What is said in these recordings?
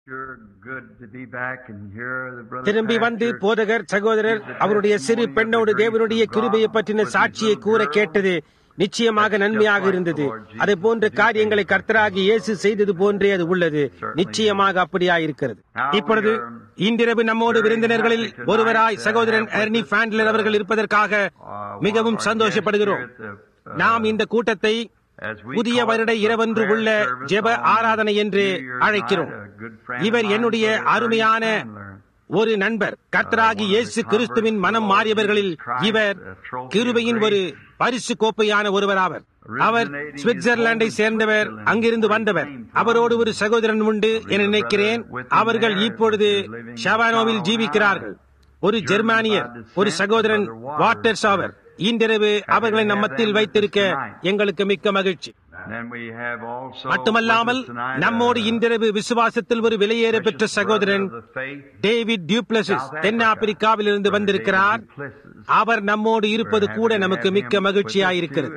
Sure good to be back and hear the brother திரும்பி வந்து pastor போதகர் சகோதரர் அவருடைய சிறு பெண்ணோடு தேவனுடைய கிருபையை பற்றின சாட்சியை கூற கேட்டது நிச்சயமாக நன்மையாக இருந்தது அதே போன்ற காரியங்களை கர்த்தராகி இயேசு செய்தது போன்றே அது உள்ளது நிச்சயமாக அப்படியாயிருக்கிறது இப்பொழுது இன்றிரவு நம்மோடு விருந்தினர்களில் ஒருவராய் சகோதரன் எர்னி ஃபேண்ட்லர் அவர்கள் இருப்பதற்காக மிகவும் சந்தோஷப்படுகிறோம் நாம் இந்த கூட்டத்தை புதிய வருட இரவன்று உள்ள ஜெப ஆராதனை என்று அழைக்கிறோம் இவர் என்னுடைய அருமையான ஒரு நண்பர் கர்த்தராகி இயேசு கிறிஸ்துவின் மனம் மாறியவர்களில் இவர் கிருபையின் ஒரு பரிசு கோப்பையான ஒருவராவர் அவர் சுவிட்சர்லாந்தை சேர்ந்தவர் அங்கிருந்து வந்தவர் அவரோடு ஒரு சகோதரன் உண்டு என நினைக்கிறேன் அவர்கள் இப்பொழுது ஷவானோவில் ஜீவிக்கிறார்கள் ஒரு ஜெர்மானியர் ஒரு சகோதரன் வாட்டர்ஸ் அவர் இன்றிரவு அவர்களை நம் மத்தியில் வைத்திருக்க எங்களுக்கு மிக்க மகிழ்ச்சி Then we have also மட்டுமல்லாமல் with us tonight, நம்மோடு uh, இன்றிரவு விசுவாசத்தில் ஒரு விலையேற பெற்ற precious சகோதரன் brother of the faith, David du Plessis தென்னாப்பிரிக்காவில் இருந்து வந்திருக்கிறார் அவர் நம்மோடு இருப்பது கூட நமக்கு மிக்க மகிழ்ச்சியாயிருக்கிறது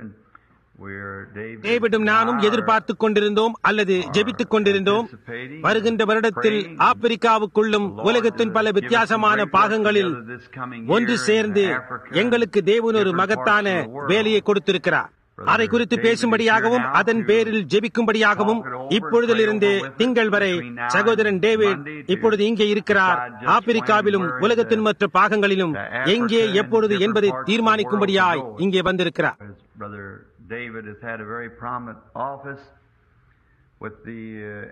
டேவிடும் நானும் எதிர்பார்த்துக் கொண்டிருந்தோம் அல்லது ஜெபித்துக் கொண்டிருந்தோம் வருகின்ற வருடத்தில் ஆப்பிரிக்காவுக்குள்ளும் உலகத்தின் பல வித்தியாசமான பாகங்களில் ஒன்று சேர்ந்து எங்களுக்கு தேவன் ஒரு மகத்தான வேலையை கொடுத்திருக்கிறார் அதை குறித்து பேசும்படியாகவும் அதன் பேரில் ஜெபிக்கும்படியாகவும் இப்பொழுதிலிருந்து திங்கள் வரை சகோதரன் டேவிட் இப்பொழுது இங்கே இருக்கிறார் ஆப்பிரிக்காவிலும் உலகத்தின் மற்ற பாகங்களிலும் எங்கே எப்பொழுது என்பதை தீர்மானிக்கும்படியாய் இங்கே வந்திருக்கிறார் Brother David has had a very prominent office with the uh,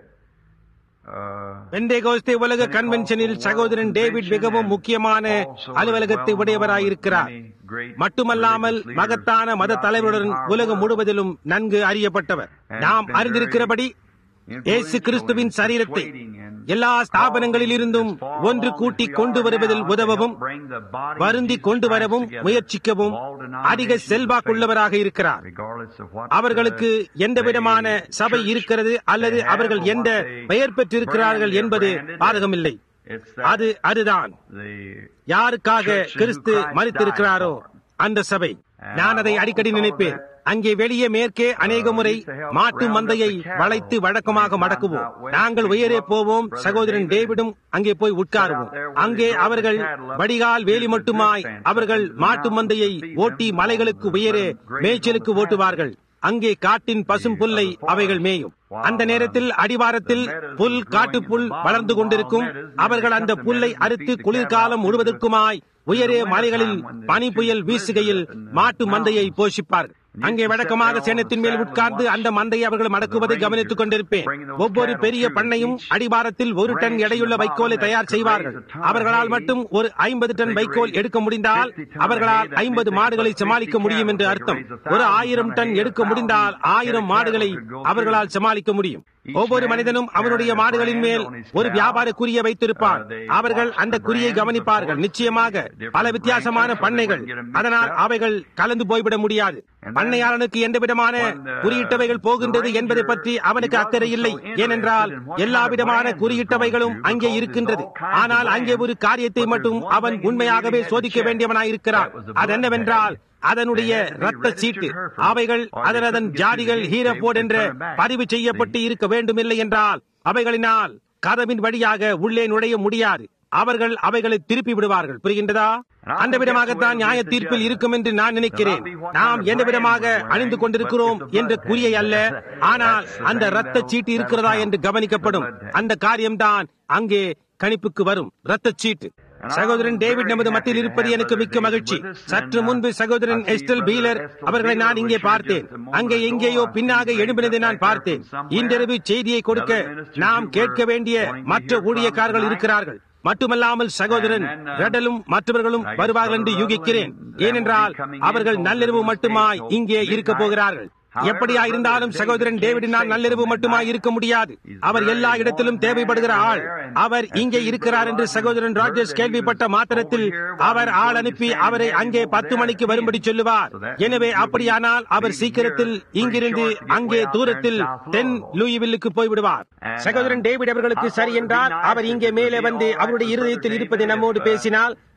uh, Pentecost உலக கன்வென்ஷனில் சகோதரன் டேவிட் மிகவும் முக்கியமான அலுவலகத்தை உடையவராயிருக்கிறார் மட்டுமல்லாமல் மகத்தான மத தலைவருடன் உலகம் முழுவதிலும் நன்கு அறியப்பட்டவர் நாம் அறிந்திருக்கிறபடி இயேசு கிறிஸ்துவின் சரீரத்தை எல்லா ஸ்தாபனங்களில் இருந்தும் ஒன்று கூட்டி கொண்டு வருவதில் உதவவும் வருந்தி கொண்டு வரவும் முயற்சிக்கவும் அதிக செல்வாக்குள்ளவராக இருக்கிறார் regardless of what அவர்களுக்கு எந்த விதமான சபை இருக்கிறது அல்லது அவர்கள் எந்த பெயர் பெற்றிருக்கிறார்கள் என்பது பாதகமில்லை it's அது அதுதான் the யாருக்காக கிறிஸ்து மறித்திருக்கிறாரோ அந்த சபை நான் அதை அடிக்கடி நினைப்பேன் அங்கே வெளியே மேற்கே அநேக முறை மாட்டு மந்தையை வளைத்து வழக்கமாக மடக்குவோம் நாங்கள் உயரே போவோம் சகோதரன் டேவிடும் அங்கே போய் உட்காருவோம் அங்கே அவர்கள் வடிகால் வேலி மட்டுமாய் அவர்கள் மாட்டு மந்தையை ஓட்டி மலைகளுக்கு உயரே மேய்ச்சலுக்கு ஓட்டுவார்கள் அங்கே காட்டின் பசும் புல்லை அவைகள் மேயும் அந்த நேரத்தில் அடிவாரத்தில் புல் காட்டுப்புல் வளர்ந்து கொண்டிருக்கும் அவர்கள் அந்த புல்லை அறுத்து குளிர்காலம் முழுவதற்குமாய் உயரே மலைகளில் பனி புயல் வீசுகையில் மாட்டு மந்தையை போஷிப்பார்கள் அங்கே வழக்கமாக சேனத்தின் மேல் உட்கார்ந்து அந்த மந்தையை அவர்கள் மடக்குவதை கவனித்துக் கொண்டிருப்பேன் ஒவ்வொரு பெரிய பண்ணையும் அடிவாரத்தில் ஒரு டன் எடையுள்ள வைக்கோலை தயார் செய்வார்கள் அவர்களால் மட்டும் ஒரு ஐம்பது டன் வைக்கோல் எடுக்க முடிந்தால் அவர்களால் ஐம்பது மாடுகளை சமாளிக்க முடியும் என்று அர்த்தம் ஒரு ஆயிரம் டன் எடுக்க முடிந்தால் ஆயிரம் மாடுகளை அவர்களால் சமாளிக்க முடியும் ஒவ்வொரு மனிதனும் அவனுடைய மாடுகளின் மேல் ஒரு வியாபார குறியை வைத்திருப்பான் அவர்கள் அந்த குறியை கவனிப்பார்கள் நிச்சயமாக பல வித்தியாசமான பண்ணைகள் அதனால் அவைகள் கலந்து போய்விட முடியாது பண்ணையாளனுக்கு எந்த விதமான குறியிட்டவைகள் போகின்றது என்பதை பற்றி அவனுக்கு அக்கறை இல்லை ஏனென்றால் எல்லா விதமான குறியிட்டவைகளும் அங்கே இருக்கின்றது ஆனால் அங்கே ஒரு காரியத்தை மட்டும் அவன் உண்மையாகவே சோதிக்க வேண்டியவனாயிருக்கிறான் அது என்னவென்றால் அதனுடைய ரத்த சீட்டு அவைகள் அதன் அதன் ஜாதிகள் ஹீரபோர்ட் என்ற பதிவு செய்யப்பட்டு இருக்க வேண்டுமில்லை என்றால் அவைகளினால் கதவின் வழியாக உள்ளே நுழைய முடியாது அவர்கள் அவைகளை திருப்பி விடுவார்கள் புரிகின்றதா அந்த விதமாகத்தான் நியாய தீர்ப்பில் இருக்கும் என்று நான் நினைக்கிறேன் நாம் எந்த விதமாக அணிந்து கொண்டிருக்கிறோம் என்ற குறியை அல்ல ஆனால் அந்த ரத்த சீட்டு இருக்கிறதா என்று கவனிக்கப்படும் அந்த காரியம்தான் அங்கே கணிப்புக்கு வரும் ரத்த சீட்டு சகோதரன் டேவிட் நமது மத்தியில் இருப்பது எனக்கு மிக்க மகிழ்ச்சி சற்று முன்பு சகோதரன் எஸ்டல் பீலர் அவர்களை நான் இங்கே பார்த்தேன் அங்கே எங்கேயோ பின்னாக எழும்பினதை நான் பார்த்தேன் இன்றிரவு செய்தியை கொடுக்க நாம் கேட்க வேண்டிய மற்ற ஊழியக்காரர்கள் இருக்கிறார்கள் மட்டுமல்லாமல் சகோதரன் ரெடலும் மற்றவர்களும் வருவார்கள் என்று யூகிக்கிறேன் ஏனென்றால் அவர்கள் நள்ளிரவு மட்டுமாய் இங்கே இருக்க போகிறார்கள் எப்படியா இருந்தாலும் சகோதரன் டேவிடினால் நள்ளிரவு மட்டுமாய் இருக்க முடியாது அவர் எல்லா இடத்திலும் தேவைப்படுகிற ஆள் அவர் இங்கே இருக்கிறார் என்று சகோதரன் ராஜேஷ் கேள்விப்பட்ட மாத்திரத்தில் அவர் ஆள் அனுப்பி அவரை அங்கே பத்து மணிக்கு வரும்படி சொல்லுவார் எனவே அப்படியானால் அவர் சீக்கிரத்தில் இங்கிருந்து அங்கே தூரத்தில் தென் லூயிவில்லுக்கு போய்விடுவார் சகோதரன் டேவிட் அவர்களுக்கு சரி என்றால் அவர் இங்கே மேலே வந்து அவருடைய இருதயத்தில் இருப்பதை நம்மோடு பேசினால்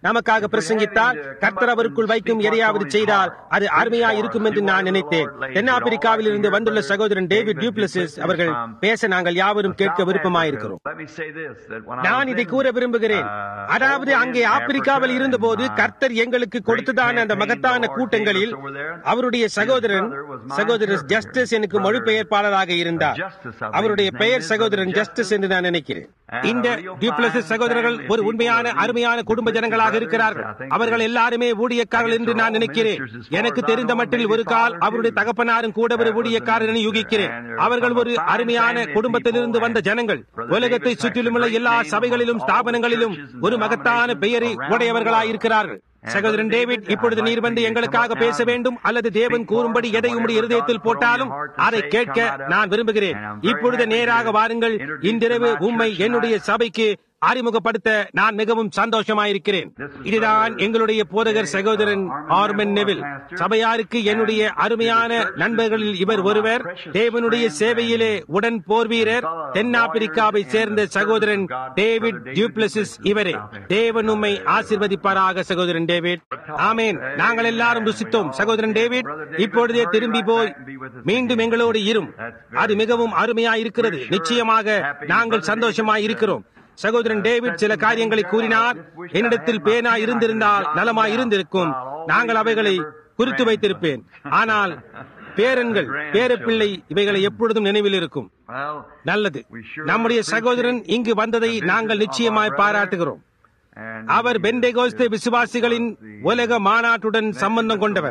நமக்காக பிரசங்கித்தால் கர்த்தர் அவருக்குள் வைக்கும் எதையாவது செய்தால் அது அருமையா இருக்கும் என்று நான் நினைத்தேன் தென்னாப்பிரிக்காவில் இருந்து வந்துள்ள சகோதரன் டேவிட் டியூப்ளசிஸ் அவர்கள் பேச நாங்கள் யாவரும் கேட்க விருப்பமாயிருக்கிறோம் நான் இதை கூற விரும்புகிறேன் அதாவது அங்கே ஆப்பிரிக்காவில் இருந்தபோது கர்த்தர் எங்களுக்கு கொடுத்ததான அந்த மகத்தான கூட்டங்களில் அவருடைய சகோதரன் சகோதரர் ஜஸ்டிஸ் எனக்கு மொழிபெயர்ப்பாளராக இருந்தார் அவருடைய பெயர் சகோதரன் ஜஸ்டிஸ் என்று நான் நினைக்கிறேன் இந்த டியூப்ளசிஸ் சகோதரர்கள் ஒரு உண்மையான அருமையான குடும்ப ஜனங்களாக இருக்கிறார்கள் அவர்கள் எல்லாருமே ஊழியக்காரர்கள் என்று நான் நினைக்கிறேன் எனக்கு தெரிந்த மட்டில் ஒரு கால் அவருடைய தகப்பனாரும் கூட ஒரு ஊழியக்காரர் என யூகிக்கிறேன் அவர்கள் ஒரு அருமையான குடும்பத்திலிருந்து வந்த ஜனங்கள் உலகத்தை சுற்றிலுமுள்ள எல்லா சபைகளிலும் ஸ்தாபனங்களிலும் ஒரு மகத்தான பெயரை உடையவர்களாயிருக்கிறார்கள் சகோதரன் டேவிட் இப்பொழுது நீர் வந்து எங்களுக்காக பேச வேண்டும் அல்லது தேவன் கூறும்படி எதை உம்முடைய இருதயத்தில் போட்டாலும் அதை கேட்க நான் விரும்புகிறேன் இப்பொழுது நேராக வாருங்கள் இன்றிரவு உம்மை என்னுடைய சபைக்கு அறிமுகப்படுத்த நான் மிகவும் சந்தோஷமாயிருக்கிறேன் இதுதான் எங்களுடைய போதகர் சகோதரன் ஆர்மன் நெவில் சபையாருக்கு என்னுடைய அருமையான நண்பர்களில் இவர் ஒருவர் தேவனுடைய சேவையிலே உடன் போர் வீரர் தென்னாப்பிரிக்காவை சேர்ந்த சகோதரன் டேவிட் டியூப்ளசிஸ் இவரே தேவன் உம்மை ஆசிர்வதிப்பாராக சகோதரன் டேவிட் ஆமேன் நாங்கள் எல்லாரும் ருசித்தோம் சகோதரன் டேவிட் இப்பொழுதே திரும்பி போய் மீண்டும் எங்களோடு இரும் அது மிகவும் அருமையாய் இருக்கிறது நிச்சயமாக நாங்கள் சந்தோஷமாய் இருக்கிறோம் சகோதரன் டேவிட் சில காரியங்களை கூறினார் என்னிடத்தில் பேனா இருந்திருந்தால் நலமாய் இருந்திருக்கும் நாங்கள் அவைகளை குறித்து வைத்திருப்பேன் ஆனால் பேரன்கள் பேரப்பிள்ளை இவைகளை எப்பொழுதும் நினைவில் இருக்கும் நல்லது நம்முடைய சகோதரன் இங்கு வந்ததை நாங்கள் நிச்சயமாய் பாராட்டுகிறோம் அவர் பெண்டேகோஸ்தே விசுவாசிகளின் உலக மாநாட்டுடன் சம்பந்தம் கொண்டவர்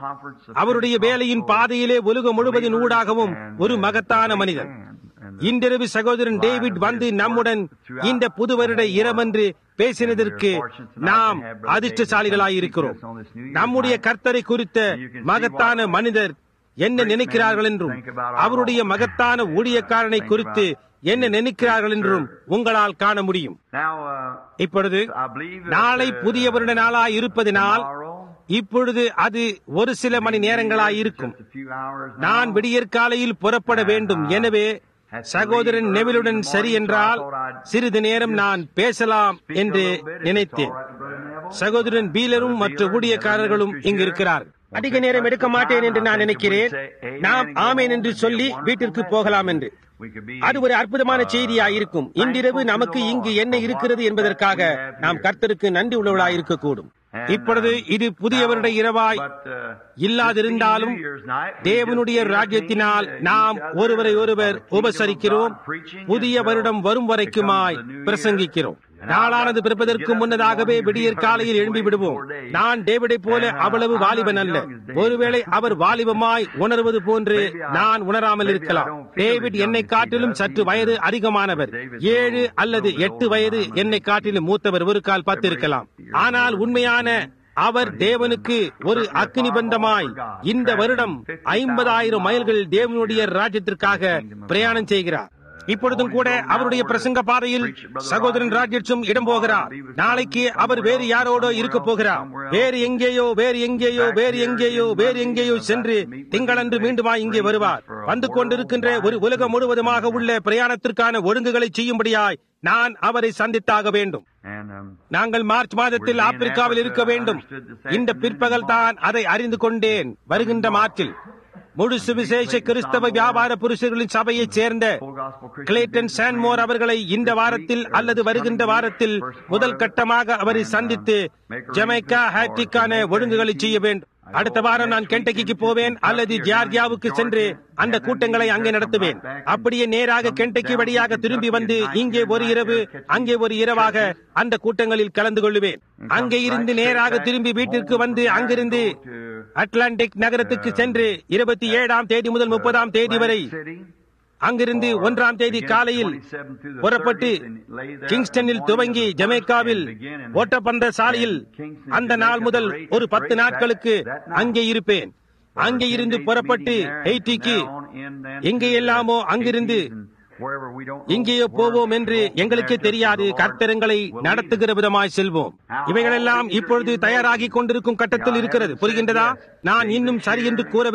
அவருடைய வேலையின் பாதையிலே உலகம் முழுவதின் ஊடாகவும் ஒரு மகத்தான மனிதன் இன்றிரவு சகோதரன் டேவிட் வந்து நம்முடன் இந்த புது வருட இரவன்று பேசினதற்கு நாம் அதிர்ஷ்டசாலிகளாயிருக்கிறோம் நம்முடைய கர்த்தரை குறித்த மகத்தான மனிதர் என்ன நினைக்கிறார்கள் என்றும் அவருடைய மகத்தான ஊழியக்காரனை குறித்து என்ன நினைக்கிறார்கள் என்றும் உங்களால் காண முடியும் இப்பொழுது நாளை புதிய வருட நாளாய் இருப்பதினால் இப்பொழுது அது ஒரு சில மணி நேரங்களாய் இருக்கும் நான் விடியற்காலையில் புறப்பட வேண்டும் எனவே சகோதரன் நெவிலுடன் சரி என்றால் சிறிது நேரம் நான் பேசலாம் என்று நினைத்தேன் சகோதரன் பீலரும் மற்ற ஊழியக்காரர்களும் இங்கு இருக்கிறார் அதிக நேரம் எடுக்க மாட்டேன் என்று நான் நினைக்கிறேன் நாம் ஆமேன் என்று சொல்லி வீட்டிற்கு போகலாம் என்று அது ஒரு அற்புதமான செய்தியா இருக்கும் இன்றிரவு நமக்கு இங்கு என்ன இருக்கிறது என்பதற்காக நாம் கர்த்தருக்கு நன்றி உள்ளவர்களாய் இருக்கக்கூடும் இப்பொழுது இது புதியவருடைய இரவாய் இல்லாதிருந்தாலும் தேவனுடைய ராஜ்யத்தினால் நாம் ஒருவரை ஒருவர் உபசரிக்கிறோம் புதிய வருடம் வரும் வரைக்குமாய் பிரசங்கிக்கிறோம் நாளானது பிறப்பதற்கு முன்னதாகவே விடியற் காலையில் எழும்பி விடுவோம் நான் டேவிடை போல அவ்வளவு வாலிபன் அல்ல ஒருவேளை அவர் வாலிபமாய் உணர்வது போன்று நான் உணராமல் இருக்கலாம் டேவிட் என்னை காட்டிலும் சற்று வயது அதிகமானவர் ஏழு அல்லது எட்டு வயது என்னை காட்டிலும் மூத்தவர் ஒரு கால் பத்து இருக்கலாம் ஆனால் உண்மையான அவர் தேவனுக்கு ஒரு அக்னி பந்தமாய் இந்த வருடம் ஐம்பதாயிரம் மைல்கள் தேவனுடைய ராஜ்யத்திற்காக பிரயாணம் செய்கிறார் இப்பொழுதும் கூட அவருடைய பிரசங்க பாதையில் சகோதரன் ராஜ்யட்சும் இடம் போகிறார் நாளைக்கு அவர் வேறு யாரோடோ இருக்க போகிறார் வேறு எங்கேயோ வேறு எங்கேயோ வேறு எங்கேயோ வேறு எங்கேயோ சென்று திங்களன்று மீண்டுமா இங்கே வருவார் வந்து கொண்டிருக்கின்ற ஒரு உலகம் முழுவதுமாக உள்ள பிரயாணத்திற்கான ஒழுங்குகளை செய்யும்படியாய் நான் அவரை சந்தித்தாக வேண்டும் நாங்கள் மார்ச் மாதத்தில் ஆப்பிரிக்காவில் இருக்க வேண்டும் இந்த பிற்பகல் தான் அதை அறிந்து கொண்டேன் வருகின்ற மார்ச்சில் முழு சுவிசேஷ கிறிஸ்தவ வியாபார புருஷர்களின் சபையைச் சேர்ந்த கிளேட்டன் சான்மோர் அவர்களை இந்த வாரத்தில் அல்லது வருகின்ற வாரத்தில் முதல் கட்டமாக அவரை சந்தித்து ஜமைக்கா ஹேட்டிக்கான ஒழுங்குகளை செய்ய வேண்டும் அடுத்த வாரம் நான் கென்டக்கிக்கு போவேன் அல்லது ஜார்ஜியாவுக்கு சென்று அந்த கூட்டங்களை அங்கே நடத்துவேன் அப்படியே நேராக கென்டக்கி வழியாக திரும்பி வந்து இங்கே ஒரு இரவு அங்கே ஒரு இரவாக அந்த கூட்டங்களில் கலந்து கொள்ளுவேன் அங்கே இருந்து நேராக திரும்பி வீட்டிற்கு வந்து அங்கிருந்து அட்லாண்டிக் நகரத்துக்கு சென்று இருபத்தி ஏழாம் தேதி முதல் முப்பதாம் தேதி வரை அங்கிருந்து ஒன்றாம் தேதி காலையில் புறப்பட்டு கிங்ஸ்டனில் துவங்கி ஜமேக்காவில் ஓட்டப்பந்த சாலையில் அந்த நாள் முதல் ஒரு பத்து நாட்களுக்கு அங்கே இருப்பேன் அங்கே இருந்து புறப்பட்டு ஹெய்டிக்கு எங்கே எல்லாமோ அங்கிருந்து இங்கேயோ போவோம் என்று எங்களுக்கே தெரியாது கர்த்தரங்களை நடத்துகிற விதமாய் செல்வோம் இவைகளெல்லாம் இப்பொழுது தயாராகி கொண்டிருக்கும் கட்டத்தில் இருக்கிறது புரிகின்றதா நான் இன்னும் சரி என்று கூறவில்லை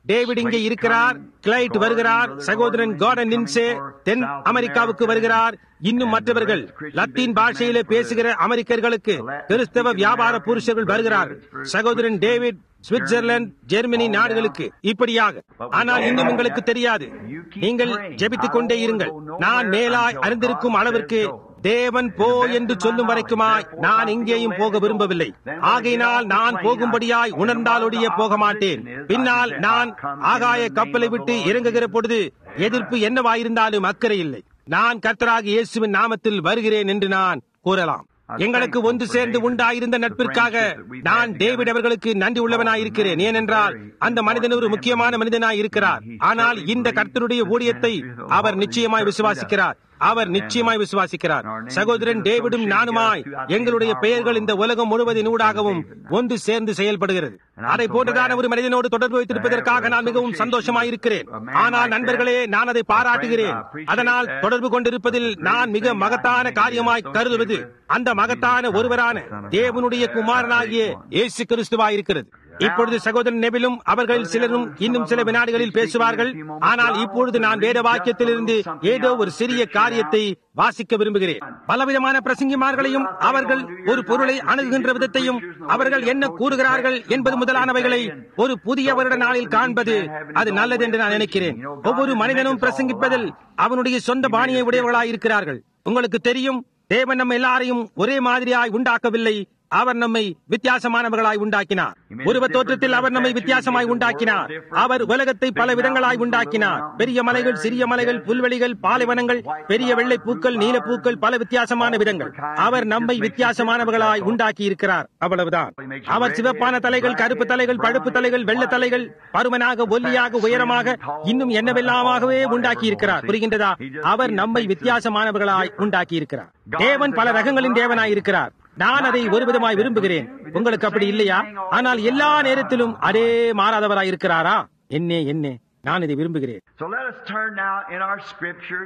டேவிட் இங்கே இருக்கிறார் கிளைட் வருகிறார் சகோதரன் கார்டன் நின்சே தென் அமெரிக்காவுக்கு வருகிறார் இன்னும் மற்றவர்கள் லத்தீன் பாஷையிலே பேசுகிற அமெரிக்கர்களுக்கு கிறிஸ்தவ வியாபார புருஷர்கள் வருகிறார்கள் சகோதரன் டேவிட் சுவிட்சர்லாந்து ஜெர்மனி நாடுகளுக்கு இப்படியாக ஆனால் இன்னும் உங்களுக்கு தெரியாது நீங்கள் ஜெபித்துக் கொண்டே இருங்கள் நான் மேலாய் அறிந்திருக்கும் அளவிற்கு தேவன் போ என்று சொல்லும் வரைக்குமாய் நான் எங்கேயும் போக விரும்பவில்லை ஆகையினால் நான் போகும்படியாய் உணர்ந்தாலொடிய போக மாட்டேன் பின்னால் நான் ஆகாய கப்பலை விட்டு இறங்குகிற பொழுது எதிர்ப்பு என்னவாயிருந்தாலும் அக்கறை இல்லை நான் கர்த்தராக இயேசுவின் நாமத்தில் வருகிறேன் என்று நான் கூறலாம் எங்களுக்கு ஒன்று சேர்ந்து உண்டாயிருந்த நட்பிற்காக நான் டேவிட் அவர்களுக்கு நன்றி உள்ளவனாயிருக்கிறேன் ஏனென்றால் அந்த மனிதன் ஒரு முக்கியமான மனிதனாய் இருக்கிறார் ஆனால் இந்த கர்த்தருடைய ஊழியத்தை அவர் நிச்சயமாய் விசுவாசிக்கிறார் அவர் நிச்சயமாய் விசுவாசிக்கிறார் சகோதரன் டேவிடும் நானுமாய் எங்களுடைய பெயர்கள் இந்த உலகம் முழுவதின் ஊடாகவும் ஒன்று சேர்ந்து செயல்படுகிறது அதை போன்றதான ஒரு மனிதனோடு தொடர்பு வைத்திருப்பதற்காக நான் மிகவும் சந்தோஷமாயிருக்கிறேன் ஆனால் நண்பர்களே நான் அதை பாராட்டுகிறேன் அதனால் தொடர்பு கொண்டிருப்பதில் நான் மிக மகத்தான காரியமாய் கருதுவது அந்த மகத்தான ஒருவரான தேவனுடைய குமாரனாகிய இயேசு கிறிஸ்துவாயிருக்கிறது இப்பொழுது சகோதரன் நெபிலும் அவர்கள் சிலரும் இன்னும் சில வினாடிகளில் பேசுவார்கள் ஆனால் இப்பொழுது நான் வேத வாக்கியத்திலிருந்து ஏதோ ஒரு சிறிய காரியத்தை வாசிக்க விரும்புகிறேன் பலவிதமான பிரசங்கிமார்களையும் அவர்கள் ஒரு பொருளை அணுகுகின்ற விதத்தையும் அவர்கள் என்ன கூறுகிறார்கள் என்பது முதலானவைகளை ஒரு புதிய வருட நாளில் காண்பது அது நல்லது என்று நான் நினைக்கிறேன் ஒவ்வொரு மனிதனும் பிரசங்கிப்பதில் அவனுடைய சொந்த பாணியை உடையவர்களாய் இருக்கிறார்கள் உங்களுக்கு தெரியும் தேவன் நம்ம எல்லாரையும் ஒரே மாதிரியாய் உண்டாக்கவில்லை அவர் நம்மை வித்தியாசமானவர்களாய் உண்டாக்கினார் உருவ தோற்றத்தில் அவர் நம்மை வித்தியாசமாய் உண்டாக்கினார் அவர் உலகத்தை பல விதங்களாய் உண்டாக்கினார் பெரிய மலைகள் சிறிய மலைகள் புல்வெளிகள் பாலைவனங்கள் பெரிய வெள்ளை பூக்கள் நீல பூக்கள் பல வித்தியாசமான விதங்கள் அவர் நம்மை வித்தியாசமானவர்களாய் உண்டாக்கி இருக்கிறார் அவ்வளவுதான் அவர் சிவப்பான தலைகள் கருப்பு தலைகள் பழுப்பு தலைகள் வெள்ள தலைகள் பருமனாக ஒல்லியாக உயரமாக இன்னும் என்னவெல்லாமாகவே உண்டாக்கி இருக்கிறார் புரிகின்றதா அவர் நம்மை வித்தியாசமானவர்களாய் உண்டாக்கி இருக்கிறார் தேவன் பல ரகங்களின் தேவனாய் இருக்கிறார் நான் அதை ஒரு விதமாய் விரும்புகிறேன் உங்களுக்கு அப்படி இல்லையா ஆனால் எல்லா நேரத்திலும் அதே மாறாதவராய் இருக்கிறாரா என்னே என்னே நான் இதை விரும்புகிறேன் So let us turn now in our scriptures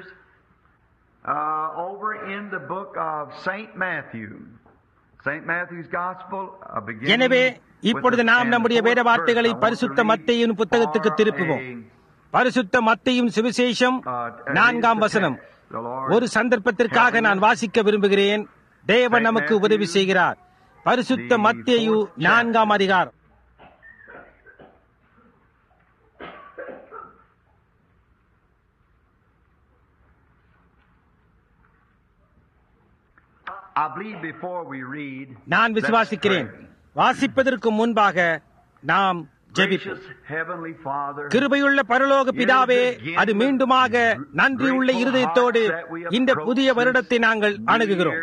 uh, over in the book of St. Matthew. St. Matthew's Gospel, uh, beginning எனவே with இப்பொழுது the- நாம் and the நம்முடைய fourth வேத verse. வார்த்தைகளை I want to பரிசுத்த read மத்தேயின் புத்தகத்துக்கு for திருப்புவோம் a, பரிசுத்த மத்தையும் சுவிசேஷம் uh, நான்காம் read the வசனம் text. The Lord ஒரு சந்தர்ப்பத்திற்காக நான் வாசிக்க விரும்புகிறேன் தேவன் நமக்கு உதவி செய்கிறார் பரிசுத்த மத்தேயு நான்காம் அதிகாரம் I believe before we read, நான் let's விசுவாசிக்கிறேன் pray. வாசிப்பதற்கு முன்பாக நாம் ஜெபிப்போம் Gracious Heavenly Father, கிருபையுள்ள பரலோக பிதாவே அது மீண்டுமாக நன்றியுள்ள இருதயத்தோடு இந்த புதிய வருடத்தை நாங்கள் அணுகுகிறோம்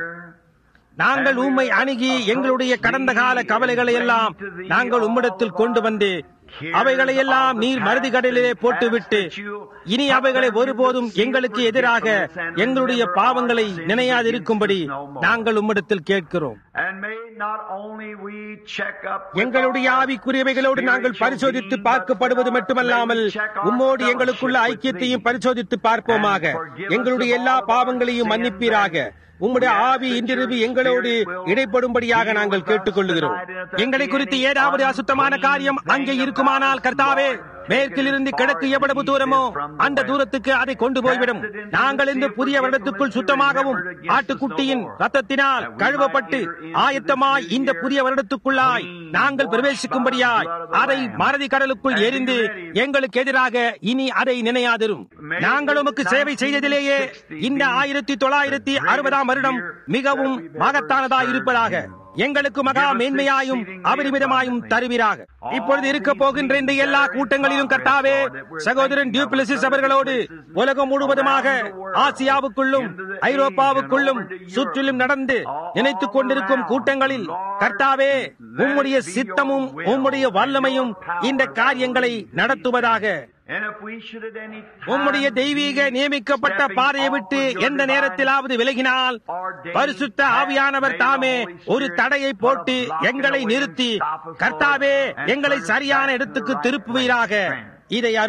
நாங்கள் உம்மை அணுகி எங்களுடைய கடந்த கால கவலைகளை எல்லாம் நாங்கள் உம்மிடத்தில் கொண்டு வந்து அவைகளை எல்லாம் நீர் மருதி கடலிலே போட்டுவிட்டு இனி அவைகளை ஒருபோதும் எங்களுக்கு எதிராக எங்களுடைய பாவங்களை நினையாதிருக்கும்படி நாங்கள் உம்மிடத்தில் கேட்கிறோம் And may not only we check up with எங்களுடைய our ஆவிக்குரியவைகளோடு நாங்கள் spiritual பரிசோதித்து being, பார்க்கப்படுவது but மட்டுமல்லாமல் may we check our உம்மோடு fellowship எங்களுக்குள்ள with ஐக்கியத்தையும் thee. பரிசோதித்து பார்ப்போமாக And forgive us எங்களுடைய of எல்லா all of our பாவங்களையும் sins மன்னிப்பீராக and உம்முடைய we ask ஆவி that இன்றிரவு your எங்களோடு spirit will இடைப்படும்படியாக deal நாங்கள் with us கேட்டுக்கொள்ளுகிறோம் tonight and at the எங்களை குறித்து beginning ஏதாவது unclean அசுத்தமான காரியம் அங்கே thing இருக்குமானால் about us, கர்த்தாவே Lord, மேற்கிலிருந்து taken as கிழக்கு far as எவ்வளவு the east தூரமோ is from the அந்த west. தூரத்துக்கு அதை கொண்டு போய்விடும் Cast it into நாங்கள் the இந்த sea of புதிய வருடத்துக்குள் forgetfulness சுத்தமாகவும் and remembered against us ஆட்டுக்குட்டியின் no more. ரத்தத்தினால் That we கழுவப்பட்டு might enter into ஆயத்தமாய் this இந்த new புதிய year வருடத்துக்குள்ளாய் clean, நாங்கள் washed பிரவேசிக்கும்படியாய் by the blood of the அதை Lamb. மறதி கடலுக்குள் And be எரிந்து ready. எங்களுக்கு எதிராக இனி அதை நினையாதிரும் May நாங்கள் உமக்கு சேவை செய்ததிலேயே 1960 இந்த be ஆயிரத்தி தொள்ளாயிரத்தி the அறுபதாம் வருடம் greatest மிகவும் year that we've ever மகத்தானதாய் served இருப்பதாக you. எங்களுக்கு மகா Give us மேன்மையாயும் exceedingly அபரிமிதமாயும் abundantly. தருவீராக All இப்பொழுது இருக்க these போகின்ற இந்த things எல்லா that are in கூட்டங்களிலும் progress, கர்த்தாவே Lord, that we're சகோதரன் thanking டியூப்ளிசிஸ் our அவர்களோடு brothers and sisters உலகம் முழுவதுமாக around the world, ஆசியாவுக்குள்ளும் into the ஐரோப்பாவுக்குள்ளும் Asian and over to சுற்றிலும் Europe, நடந்து all நினைத்துக் கொண்டிருக்கும் around. கூட்டங்களில் Lord, கர்த்தாவே let உம்முடைய it be சித்தமும் your will உம்முடைய and வல்லமையும் your power இந்த that காரியங்களை will lead these நடத்துவதாக And if we should at any time உம்முடைய தெய்வீக be நியமிக்கப்பட்ட stepping பாதையை off விட்டு of your எந்த divine நேரத்திலாவது விலகினால் ordained பரிசுத்த path, ஆவியானவர் may the தாமே Holy ஒரு Spirit தடையை put a போட்டு block in எங்களை the way and நிறுத்தி stop us, Lord, கர்த்தாவே and எங்களை turn us சரியான back to the இடத்துக்கு right திருப்புவீராக place. இதை அருளும்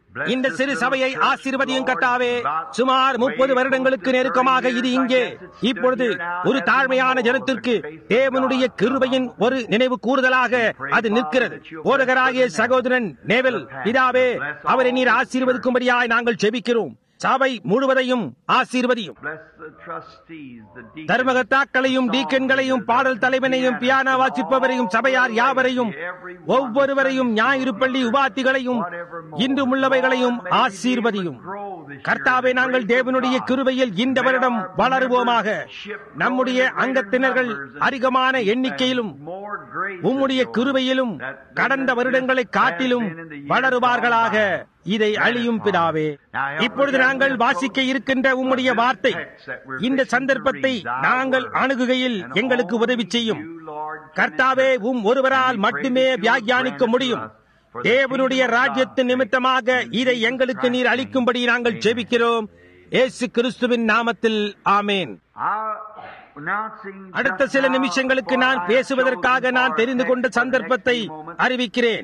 இந்த சிறு சபையை ஆசீர்வதியும் கட்டாவே சுமார் முப்பது வருடங்களுக்கு நெருக்கமாக இது இங்கே இப்பொழுது ஒரு தாழ்மையான ஜனத்திற்கு தேவனுடைய கிருபையின் ஒரு நினைவு கூறுதலாக அது நிற்கிறது போதகராகிய சகோதரன் நேவல் பிதாவே அவரை நீர் ஆசீர்வதிக்கும்படியாய் நாங்கள் ஜெபிக்கிறோம் சபை முழுவதையும் ஆசீர்வதியும் Bless the trustees, the deacons, தர்மகர்த்தாக்களையும் டீக்கன்களையும் பாடல் தலைவனையும் பியானோ வாசிப்பவரையும் சபையார் யாவரையும் ஒவ்வொருவரையும் ஞாயிறு பள்ளி உபாத்திகளையும் இன்றும் உள்ளவைகளையும் ஆசீர்வதியும் கர்த்தாவே நாங்கள் தேவனுடைய கிருபையில் இந்த வருடம் வளருவோமாக நம்முடைய அங்கத்தினர்கள் அதிகமான எண்ணிக்கையிலும் more grace உம்முடைய கிருபையிலும் கடந்த வருடங்களை காட்டிலும் வளருவார்களாக இதை அழியும் பிதாவே இப்பொழுது நாங்கள் வாசிக்க இருக்கின்ற உம்முடைய வார்த்தை இந்த சந்தர்ப்பத்தை நாங்கள் அணுகுகையில் எங்களுக்கு உதவி செய்யும் கர்த்தாவே உம் ஒருவரால் மட்டுமே வியாக்கியானிக்க முடியும் தேவனுடைய ராஜ்யத்தின் நிமித்தமாக இதை எங்களுக்கு நீர் அளிக்கும்படி நாங்கள் ஜெபிக்கிறோம் இயேசு கிறிஸ்துவின் நாமத்தில் ஆமேன் அடுத்த சில நிமிஷங்களுக்கு நான் பேசுவதற்காக நான் தெரிந்து கொண்ட சந்தர்ப்பத்தை அறிவிக்கிறேன்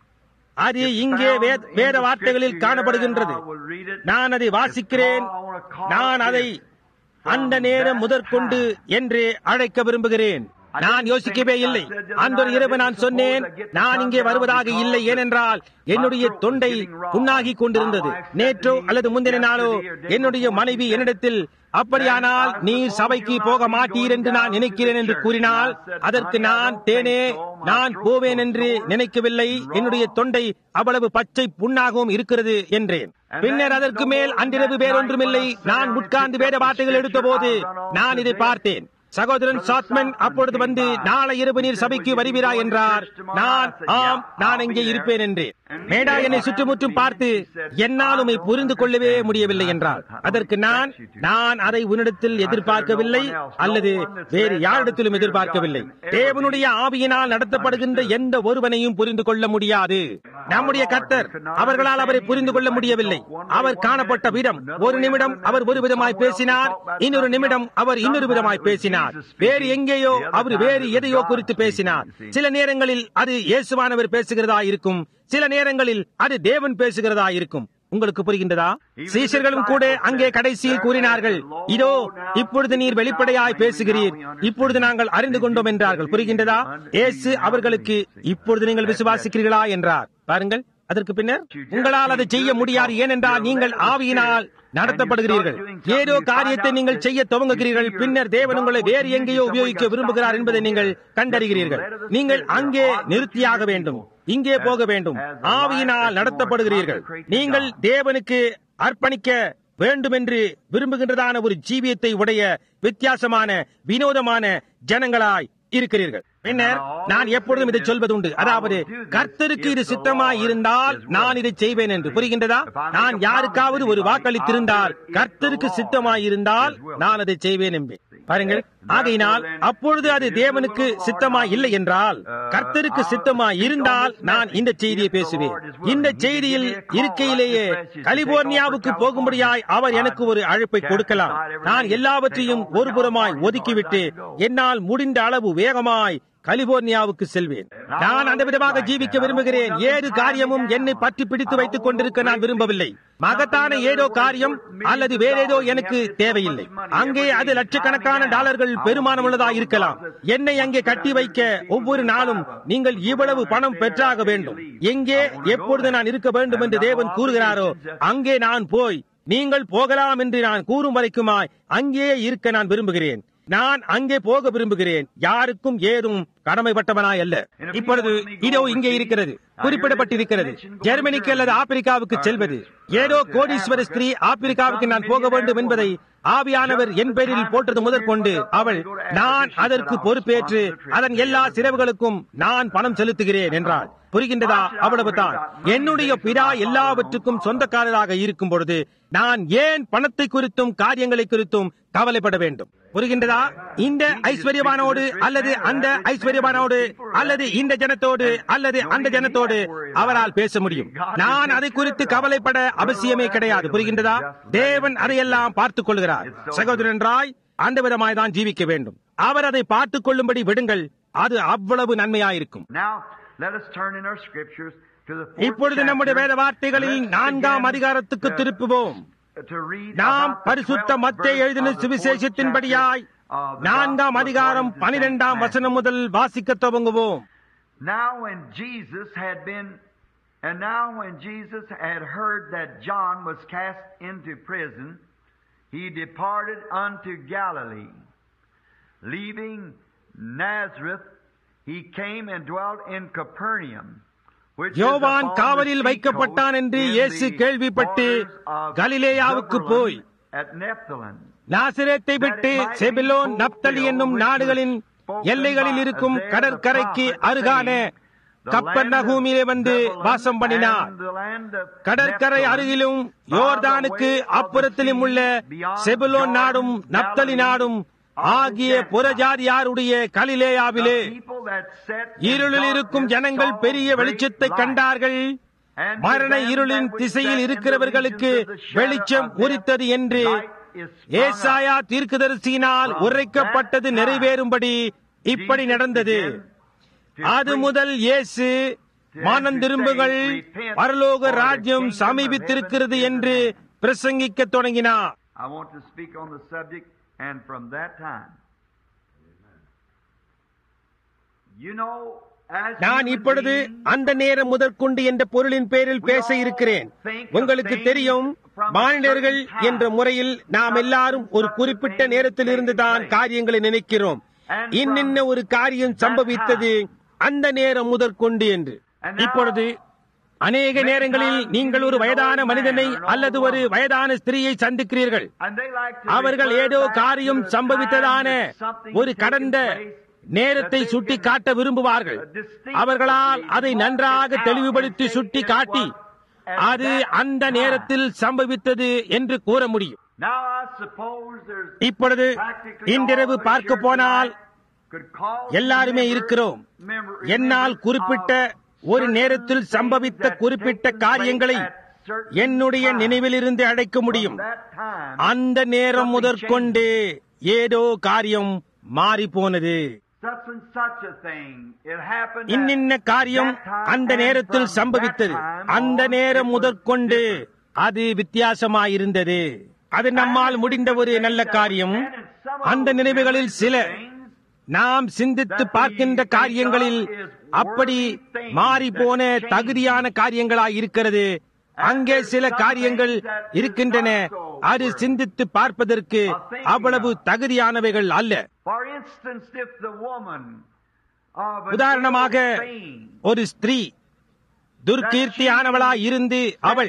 அது இங்கே வே- வேத வார்த்தைகளில் காணப்படுகின்றது நான் அதை வாசிக்கிறேன் நான் அதை அந்த நேரம் முதற்கொண்டு என்று அழைக்க விரும்புகிறேன் நான் யோசிக்கவே இல்லை அன்றொரு இரவு நான் சொன்னேன் நான் இங்கே வருவதாக இல்லை ஏனென்றால் என்னுடைய தொண்டை புண்ணாகி கொண்டிருந்தது நேற்றோ அல்லது முந்தின நாளோ என்னுடைய மனைவி என்னிடத்தில் அப்படியானால் நீ சபைக்கு போக மாட்டீர் என்று நான் நினைக்கிறேன் என்று கூறினால் அதற்கு நான் தேனே நான் போவேன் என்று நினைக்கவில்லை என்னுடைய தொண்டை அவ்வளவு பச்சை புண்ணாகவும் இருக்கிறது என்றேன் பின்னர் அதற்கு மேல் அன்றிரவு வேறொன்றுமில்லை நான் உட்கார்ந்து வேத வார்த்தைகள் எடுத்தபோது நான் இதை பார்த்தேன் சகோதரன் சாத்மன் அப்பொழுது வந்து நாளை இரவு நீர் சபைக்கு வருகிறாய் என்றார் நான் ஆம் நான் இங்கே இருப்பேன் என்றேன் மேடா என்னை சுற்றுமுற்றும் பார்த்து என்னால் உம்மை புரிந்து கொள்ளவே முடியவில்லை என்றார் அதற்கு நான் நான் அதை உன்னிடத்தில் எதிர்பார்க்கவில்லை அல்லது வேறு யாரிடத்திலும் எதிர்பார்க்கவில்லை தேவனுடைய ஆவியினால் நடத்தப்படுகின்ற எந்த ஒருவனையும் புரிந்து கொள்ள முடியாது நம்முடைய கர்த்தர் அவர்களால் அவரை புரிந்து கொள்ள முடியவில்லை அவர் காணப்பட்ட விதம் ஒரு நிமிடம் அவர் ஒரு விதமாய் பேசினார் இன்னொரு நிமிடம் அவர் இன்னொரு விதமாய் பேசினார் வேறு எங்கேயோ அவர் வேறு எதையோ குறித்து பேசினார் சில நேரங்களில் அது இயேசுவானவர் பேசுகிறதா இருக்கும் சில நேரங்களில் அது தேவன் பேசுகிறதா இருக்கும் உங்களுக்கு புரிகின்றதா சீஷர்களும் கூட அங்கே கடைசியில் கூறினார்கள் இதோ இப்பொழுது நீர் வெளிப்படையாய் பேசுகிறீர் இப்பொழுது நாங்கள் அறிந்து கொண்டோம் என்றார்கள் புரிகின்றதா இயேசு அவர்களுக்கு இப்பொழுது நீங்கள் விசுவாசிக்கிறீர்களா என்றார் பாருங்கள் அதற்கு பின்னர் உங்களால் அதை செய்ய முடியாது ஏனென்றால் நீங்கள் ஆவியினால் நடத்தப்படுகிறீர்கள் ஏதோ காரியத்தை நீங்கள் செய்ய துவங்குகிறீர்கள் பின்னர் தேவன் உங்களை வேறு எங்கேயோ உபயோகிக்க விரும்புகிறார் என்பதை நீங்கள் கண்டறிகிறீர்கள் நீங்கள் அங்கே நிறுத்தியாக வேண்டும் இங்கே போக வேண்டும் ஆவியினால் நடத்தப்படுகிறீர்கள் நீங்கள் தேவனுக்கு அர்ப்பணிக்க வேண்டும் என்று விரும்புகின்றதான ஒரு ஜீவியத்தை உடைய வித்தியாசமான வினோதமான ஜனங்களாய் இருக்கிறீர்கள் பின்னர் நான் எப்பொழுதும் இதை சொல்வது உண்டு அதாவது கர்த்தருக்கு இது சித்தமாய் இருந்தால் நான் இதை செய்வேன் என்று புரிகின்றதா நான் யாருக்காவது ஒரு வாக்களித்திருந்தால் கர்த்தருக்கு சித்தமாய் இருந்தால் நான் அதை செய்வேன் என்பேன் பாருங்கள் ஆகையினால் அப்பொழுது அது தேவனுக்கு சித்தமாய் இல்லை என்றால் கர்த்தருக்கு சித்தமாய் இருந்தால் நான் இந்த செய்தியை பேசுவேன் இந்த செய்தியில் இருக்கையிலேயே கலிபோர்னியாவுக்கு போகும்படியாய் அவர் எனக்கு ஒரு அழைப்பை கொடுக்கலாம் நான் எல்லாவற்றையும் ஒரு புறமாய் ஒதுக்கிவிட்டு என்னால் முடிந்த அளவு வேகமாய் கலிபோர்னியாவுக்கு செல்வேன் நான் அந்த விதமாக ஜீவிக்க விரும்புகிறேன் ஏது காரியமும் என்னை பற்றி பிடித்து வைத்துக் கொண்டிருக்க நான் விரும்பவில்லை மகத்தான ஏதோ காரியம் அல்லது வேறேதோ எனக்கு தேவையில்லை அங்கே அது லட்சக்கணக்கான டாலர்கள் பெருமானம் உள்ளதா இருக்கலாம் என்னை அங்கே கட்டி வைக்க ஒவ்வொரு நாளும் நீங்கள் இவ்வளவு பணம் பெற்றாக வேண்டும் எங்கே எப்பொழுது நான் இருக்க வேண்டும் என்று தேவன் கூறுகிறாரோ அங்கே நான் போய் நீங்கள் போகலாம் என்று நான் கூறும் வரைக்குமாய் அங்கே இருக்க நான் விரும்புகிறேன் நான் அங்கே போக விரும்புகிறேன் யாருக்கும் ஏதும் கடமைப்பட்டவனாய் அல்ல இப்பொழுது இதோ இங்கே இருக்கிறது குறிப்பிடப்பட்டிருக்கிறது ஜெர்மனிக்கு அல்லது ஆப்பிரிக்காவுக்கு செல்வது ஏதோ கோடீஸ்வர ஸ்திரீ ஆப்பிரிக்காவுக்கு நான் போக வேண்டும் என்பதை ஆவியானவர் என் பேரில் போட்டது முதற்கொண்டு அவள் நான் அதற்கு பொறுப்பேற்று அதன் எல்லா சிறவுகளுக்கும் நான் பணம் செலுத்துகிறேன் என்றாள் புரிகின்றதா அவ்வளவுதான் என்னுடைய பிதா எல்லாவற்றுக்கும் சொந்தக்காரராக இருக்கும் பொழுது நான் ஏன் பணத்தை குறித்தும் காரியங்களை குறித்தும் கவலைப்பட வேண்டும் புரிகின்றதா இந்த ஐஸ்வர்யவானோடு அல்லது அந்த ஐஸ்வர்யவானோடு அல்லது இந்த ஜனத்தோடு அல்லது அந்த ஜனத்தோடு அவரால் பேச முடியும் நான் அதை குறித்து கவலைப்பட அவசியமே கிடையாது புரிகின்றதா தேவன் அதையெல்லாம் பார்த்துக் கொள்கிறார் சகோதரன் ராய் அந்த விதமாய் தான் ஜீவிக்க வேண்டும் அவர் அதை பார்த்துக் கொள்ளும்படி விடுங்கள் அது அவ்வளவு நன்மையாயிருக்கும் Now, let us turn in our scriptures to the fourth இப்பொழுது நம்முடைய chapter. வேத வார்த்தைகளில் Let's நான்காம் begin அதிகாரத்துக்கு to- திருப்புவோம் to read நாம் about the பரிசுத்த 12th மத்தே verse எழுதின of the fourth சுவிசேஷத்தின்படியாய் chapter of the நான்காம் Gospel அதிகாரம் according to பனிரெண்டாம் Saint வசனம் Matthew. முதல் வாசிக்க துவங்குவோம் Now when Jesus had been, and now when Jesus had heard that John was cast into prison, he departed unto Galilee. Leaving Nazareth, he came and dwelt in Capernaum. which is யோவான் upon the காவலில் sea வைக்கப்பட்டான் coast என்று in இயேசு the கேள்விப்பட்டு borders of கலிலேயாவுக்கு Zebulun போய் at Nephthalim. நாசிரேத்தை விட்டு செபிலோன் நப்தலி என்னும் நாடுகளின் எல்லைகளில் இருக்கும் கடற்கரைக்கு அருகான கப்பர் நகூமிலே வந்து வாசம் பண்ணினார் கடற்கரை அருகிலும் யோர்தானுக்கு அப்புறத்திலும் உள்ள செபுலோன் நாடும் நப்தலி நாடும் ஆகிய புறஜாதியாருடைய கலிலேயாவிலே இருளில் இருக்கும் ஜனங்கள் பெரிய வெளிச்சத்தை கண்டார்கள் மரண இருளின் திசையில் இருக்கிறவர்களுக்கு வெளிச்சம் உரித்தது என்று ஏசாயா தீர்க்கதரிசியினால் உரைக்கப்பட்டது நிறைவேறும்படி இப்படி நடந்தது அது முதல் இயேசு மனம் திரும்புகள் பரலோக ராஜ்யம் சமீபித்திருக்கிறது என்று பிரசங்கிக்க தொடங்கினார் I want to speak on the subject, and from that time, you know, as நான் human இப்பொழுது beings, அந்த நேரம் முதற்கொண்டு என்ற பொருளின் பேரில் பேச இருக்கிறேன் உங்களுக்கு தெரியும் மாநிலர்கள் என்ற முறையில் நாம் எல்லாரும் ஒரு குறிப்பிட்ட நேரத்தில் இருந்துதான் காரியங்களை நினைக்கிறோம் இன்னின்ன ஒரு காரியம் சம்பவித்தது அந்த நேரம் முதற்கொண்டு என்று இப்பொழுது அநேக நேரங்களில் நீங்கள் ஒரு வயதான மனிதனை அல்லது ஒரு வயதான ஸ்திரீயை சந்திக்கிறீர்கள் and they like to அவர்கள் refer ஏதோ back to காரியம் a சம்பவித்ததான time that something ஒரு taken கடந்த place நேரத்தை that they சுட்டி can காட்ட விரும்புவார்கள் அவர்களால் அதை நன்றாக தெளிவுபடுத்தி சுட்டி காட்டி அது அந்த நேரத்தில் சம்பவித்தது என்று கூற முடியும் Now I suppose there's இப்பொழுது practically இன்றிரவு all of us பார்க்க here போனால் tonight could call எல்லாருமே remember- இருக்கிறோம் remember- என்னால் remember குறிப்பிட்ட of ஒரு certain நேரத்தில் things சம்பவித்த that குறிப்பிட்ட taken place காரியங்களை at certain என்னுடைய time. நினைவிலிருந்து அழைக்க முடியும் From that time, அந்த நேரம் something முதற்கொண்டு ஏதோ காரியம் மாறி போனது such and such a thing. It happened at இன்னின்ன காரியம் that time, அந்த and நேரத்தில் from சம்பவித்தது that time அந்த on, நேரம் it was முதற்கொண்டு different. அது வித்தியாசமாயிருந்தது அது நம்மால் முடிந்த ஒரு நல்ல காரியம் அந்த நினைவுகளில் சில நாம் சிந்தித்து பார்க்கின்ற காரியங்களில் அப்படி மாறி போன தகுதியான காரியங்களாய் இருக்கிறது அங்கே சில காரியங்கள் இருக்கின்றன அது சிந்தித்து பார்ப்பதற்கு அவ்வளவு தகுதியானவைகள் அல்ல For instance, if the woman of an உதாரணமாக ill fame ஒரு ஸ்திரீ துர்கீர்த்தியானவளாய் இருந்து அவள்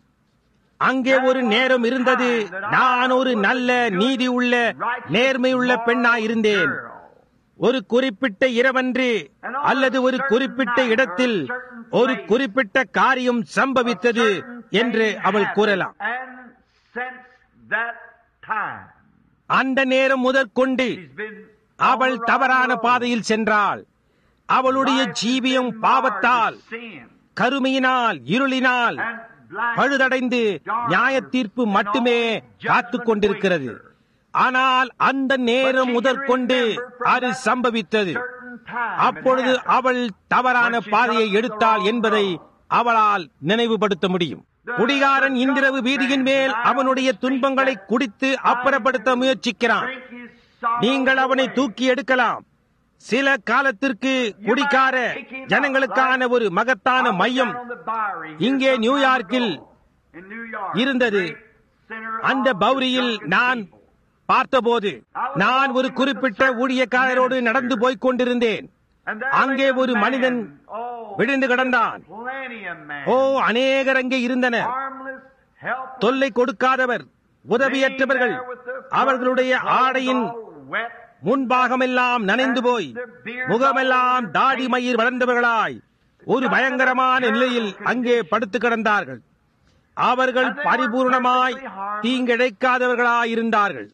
அங்கே ஒரு நேரம் இருந்தது நான் ஒரு நல்ல நீதி உள்ள நேர்மையுள்ள பெண்ணாய் இருந்தேன் ஒரு குறிப்பிட்ட இரவன்று அல்லது ஒரு குறிப்பிட்ட இடத்தில் ஒரு குறிப்பிட்ட காரியம் சம்பவித்தது என்று அவள் கூறலாம் And since that time, அந்த நேரம் முதற்கொண்டு she's been அவள் தவறான பாதையில் சென்றாள் அவளுடைய ஜீவியம் பாவத்தால் கருமையினால் இருளினால் பழுதடைந்து நியாய தீர்ப்பு மட்டுமே காத்துக் கொண்டிருக்கிறது ஆனால் அந்த நேரம் முதற்கொண்டு அது சம்பவித்தது அப்பொழுது அவள் தவறான பாதையை எடுத்தாள் என்பதை அவளால் நினைவுபடுத்த முடியும் குடிகாரன் இன்றிரவு வீதியின் மேல் அவனுடைய துன்பங்களை குடித்து அப்புறப்படுத்த முயற்சிக்கிறான் நீங்கள் அவனை தூக்கி எடுக்கலாம் சில காலத்திற்கு குடிக்கார ஜனங்களுக்கான ஒரு மகத்தான மையம் இங்கே நியூயார்க்கில் இருந்தது அந்த பௌரியில் நான் பார்த்தபோது நான் ஒரு குறிப்பிட்ட ஊழியக்காரரோடு நடந்து போய்க் கொண்டிருந்தேன் அங்கே ஒரு மனிதன் விழுந்து கிடந்தான் ஓ அநேகர் அங்கே இருந்தனர் தொல்லை கொடுக்காதவர் உதவியற்றவர்கள் அவர்களுடைய ஆடையின் முன்பாகமெல்லாம் நனைந்து போய் முகமெல்லாம் தாடி மயிர் வளர்ந்தவர்களாய் ஒரு பயங்கரமான நிலையில் அங்கே படுத்து கிடந்தார்கள் அவர்கள் பரிபூர்ணமாய் தீங்கிழைக்காதவர்களாய் இருந்தார்கள்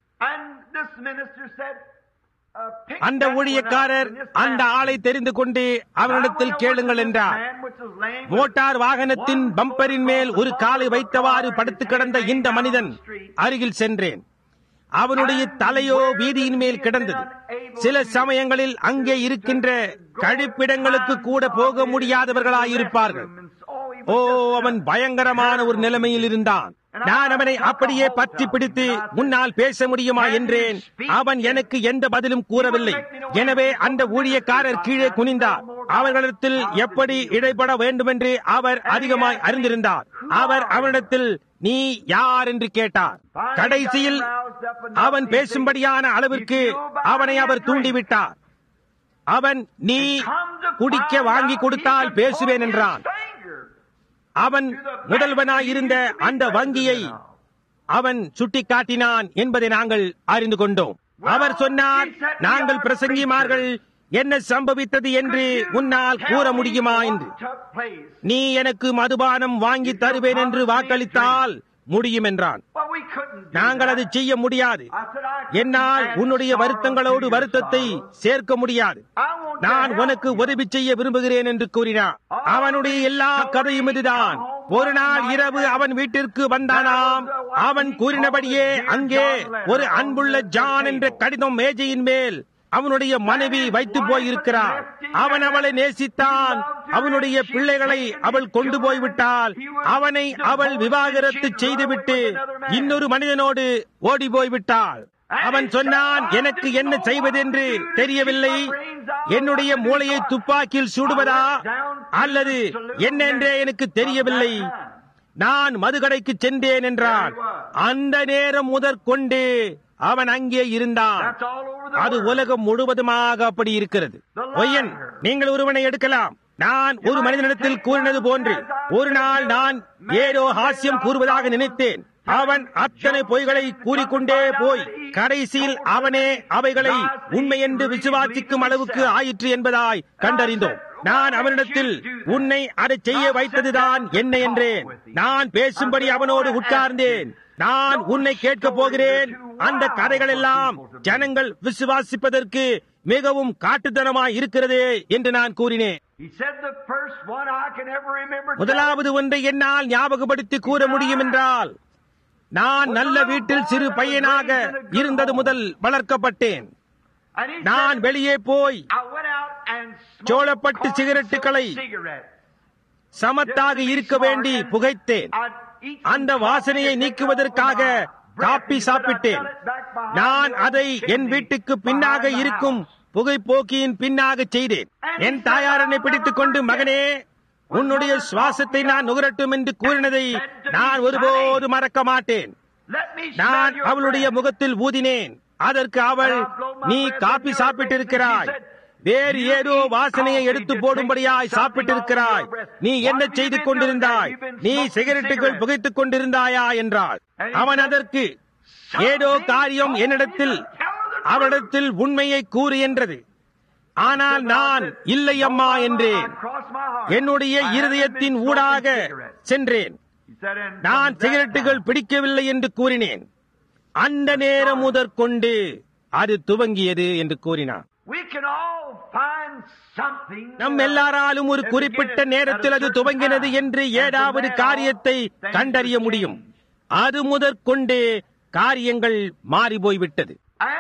அந்த ஊழியக்காரர் அந்த ஆளை தெரிந்து கொண்டு அவனிடத்தில் கேளுங்கள் என்றார் மோட்டார் வாகனத்தின் பம்பரின் மேல் ஒரு காலை வைத்தவாறு படுத்து கிடந்த இந்த மனிதன் அருகில் சென்றேன் அவனுடைய தலையோ வீதியின் மேல் கிடந்தது சில சமயங்களில் அங்கே இருக்கின்ற கழிப்பிடங்களுக்கு கூட போக முடியாதவர்களாயிருப்பார்கள் ஓ அவன் பயங்கரமான ஒரு நிலைமையில் இருந்தான் நான் அவனை அப்படியே பற்றி பிடித்து முன்னால் பேச முடியுமா என்றேன் அவன் எனக்கு எந்த பதிலும் கூறவில்லை எனவே அந்த ஊழியக்காரர் கீழே குனிந்தார் அவர்களிடத்தில் எப்படி இடைப்பட வேண்டும் என்று அவர் அதிகமாய் அறிந்திருந்தார் அவர் அவனிடத்தில் நீ யார் என்று கேட்டார் கடைசியில் அவன் பேசும்படியான அளவிற்கு அவனை அவர் தூண்டிவிட்டார் அவன் நீ குடிக்க வாங்கி கொடுத்தால் பேசுவேன் என்றான் அவன் முதல்வனாயிருந்த அந்த வங்கியை அவன் சுட்டிக்காட்டினான் என்பதை நாங்கள் அறிந்து கொண்டோம் அவர் சொன்னார் நாங்கள் பிரசங்கிமார்கள் என்ன சம்பவித்தது என்று உன்னால் கூற முடியுமா என்று நீ எனக்கு மதுபானம் வாங்கி தருவேன் என்று வாக்களித்தால் முடியும் என்றான் நாங்கள் அதை செய்ய முடியாது என்னால் உன்னுடைய வருத்தங்களோடு வருத்தத்தை சேர்க்க முடியாது நான் உனக்கு உதவி செய்ய விரும்புகிறேன் என்று கூறினான் அவனுடைய எல்லா கதையும் இதுதான் ஒரு நாள் இரவு அவன் வீட்டிற்கு வந்தானாம் அவன் கூறினபடியே அங்கே ஒரு அன்புள்ள ஜான் என்ற கடிதம் மேஜையின் மேல் அவனுடைய மனைவி வைத்து போயிருக்கிறார் அவன் அவளை நேசித்தான் அவனுடைய பிள்ளைகளை அவள் கொண்டு போய்விட்டால் அவனை அவள் விவாகரத்து செய்துவிட்டு இன்னொரு மனிதனோடு ஓடி போய்விட்டாள் அவன் சொன்னான் எனக்கு என்ன செய்வதென்று தெரியவில்லை என்னுடைய மூளையை துப்பாக்கியில் சுடுவதா அல்லது என்னென்றே எனக்கு தெரியவில்லை நான் மதுகடைக்கு சென்றேன் என்றான் அந்த நேரம் முதற்கொண்டு அவன் அங்கே இருந்தான் அது உலகம் முழுவதுமாக அப்படி இருக்கிறது ஒய்யன் நீங்கள் ஒருவனை எடுக்கலாம் நான் ஒரு மனிதனிடத்தில் கூறினது போன்று ஒரு நாள் நான் ஏதோ ஹாஸ்யம் கூறுவதாக நினைத்தேன் அவன் அத்தனை பொய்களை கூறிக்கொண்டே போய் கடைசியில் அவனே அவைகளை உண்மை என்று விசுவாசிக்கும் அளவுக்கு ஆயிற்று என்பதாய் கண்டறிந்தோம் நான் அவனிடத்தில் உன்னை அதை செய்ய வைத்ததுதான் என்ன என்றேன் நான் பேசும்படி அவனோடு உட்கார்ந்தேன் நான் உன்னை கேட்கப் போகிறேன் அந்த கதைகள் எல்லாம் ஜனங்கள் விசுவாசிப்பதற்கு மிகவும் காட்டுத்தனமாய் இருக்கிறதே என்று நான் கூறினேன் முதலாவது ஒன்றை என்னால் ஞாபகப்படுத்தி கூற முடியும் என்றால் நான் நல்ல வீட்டில் சிறு பையனாக இருந்தது முதல் வளர்க்கப்பட்டேன் நான் வெளியே போய் சோழப்பட்டு சிகரெட்டுகளை சமத்தாக இருக்க வேண்டி புகைத்தேன் அந்த வாசனையை நீக்குவதற்காக காப்பி சாப்பிட்டேன் நான் அதை என் வீட்டுக்கு பின்னாக இருக்கும் புகைப்போக்கியின் பின்னாக செய்தேன் என் தாயார் என்னை பிடித்துக் கொண்டு மகனே உன்னுடைய சுவாசத்தை நான் நுகரட்டும் என்று கூறினதை நான் ஒருபோது மறக்க மாட்டேன் நான் அவளுடைய முகத்தில் ஊதினேன் அதற்கு அவள் நீ காப்பி சாப்பிட்டிருக்கிறாய் வேறு ஏதோ வாசனையை எடுத்து போடும்படியாய் சாப்பிட்டிருக்கிறாய் நீ என்ன செய்து கொண்டிருந்தாய் நீ சிகரெட்டுகள் புகைத்துக் கொண்டிருந்தாயா என்றாள் அவன் அதற்கு ஏதோ காரியம் என்னிடத்தில் அவரிடத்தில் உண்மையை கூறு என்றது ஆனால் நான் இல்லை அம்மா என்றேன் என்னுடைய இருதயத்தின் ஊடாக சென்றேன் நான் சிகரெட்டுகள் பிடிக்கவில்லை என்று கூறினேன் அந்த நேரம் முதற்கொண்டு அது துவங்கியது என்று கூறினான் நம் எல்லாராலும் ஒரு குறிப்பிட்ட நேரத்தில் அது துவங்கினது என்று ஏதாவது காரியத்தை கண்டறிய முடியும் அது முதற்கொண்டு காரியங்கள் மாறி போய்விட்டது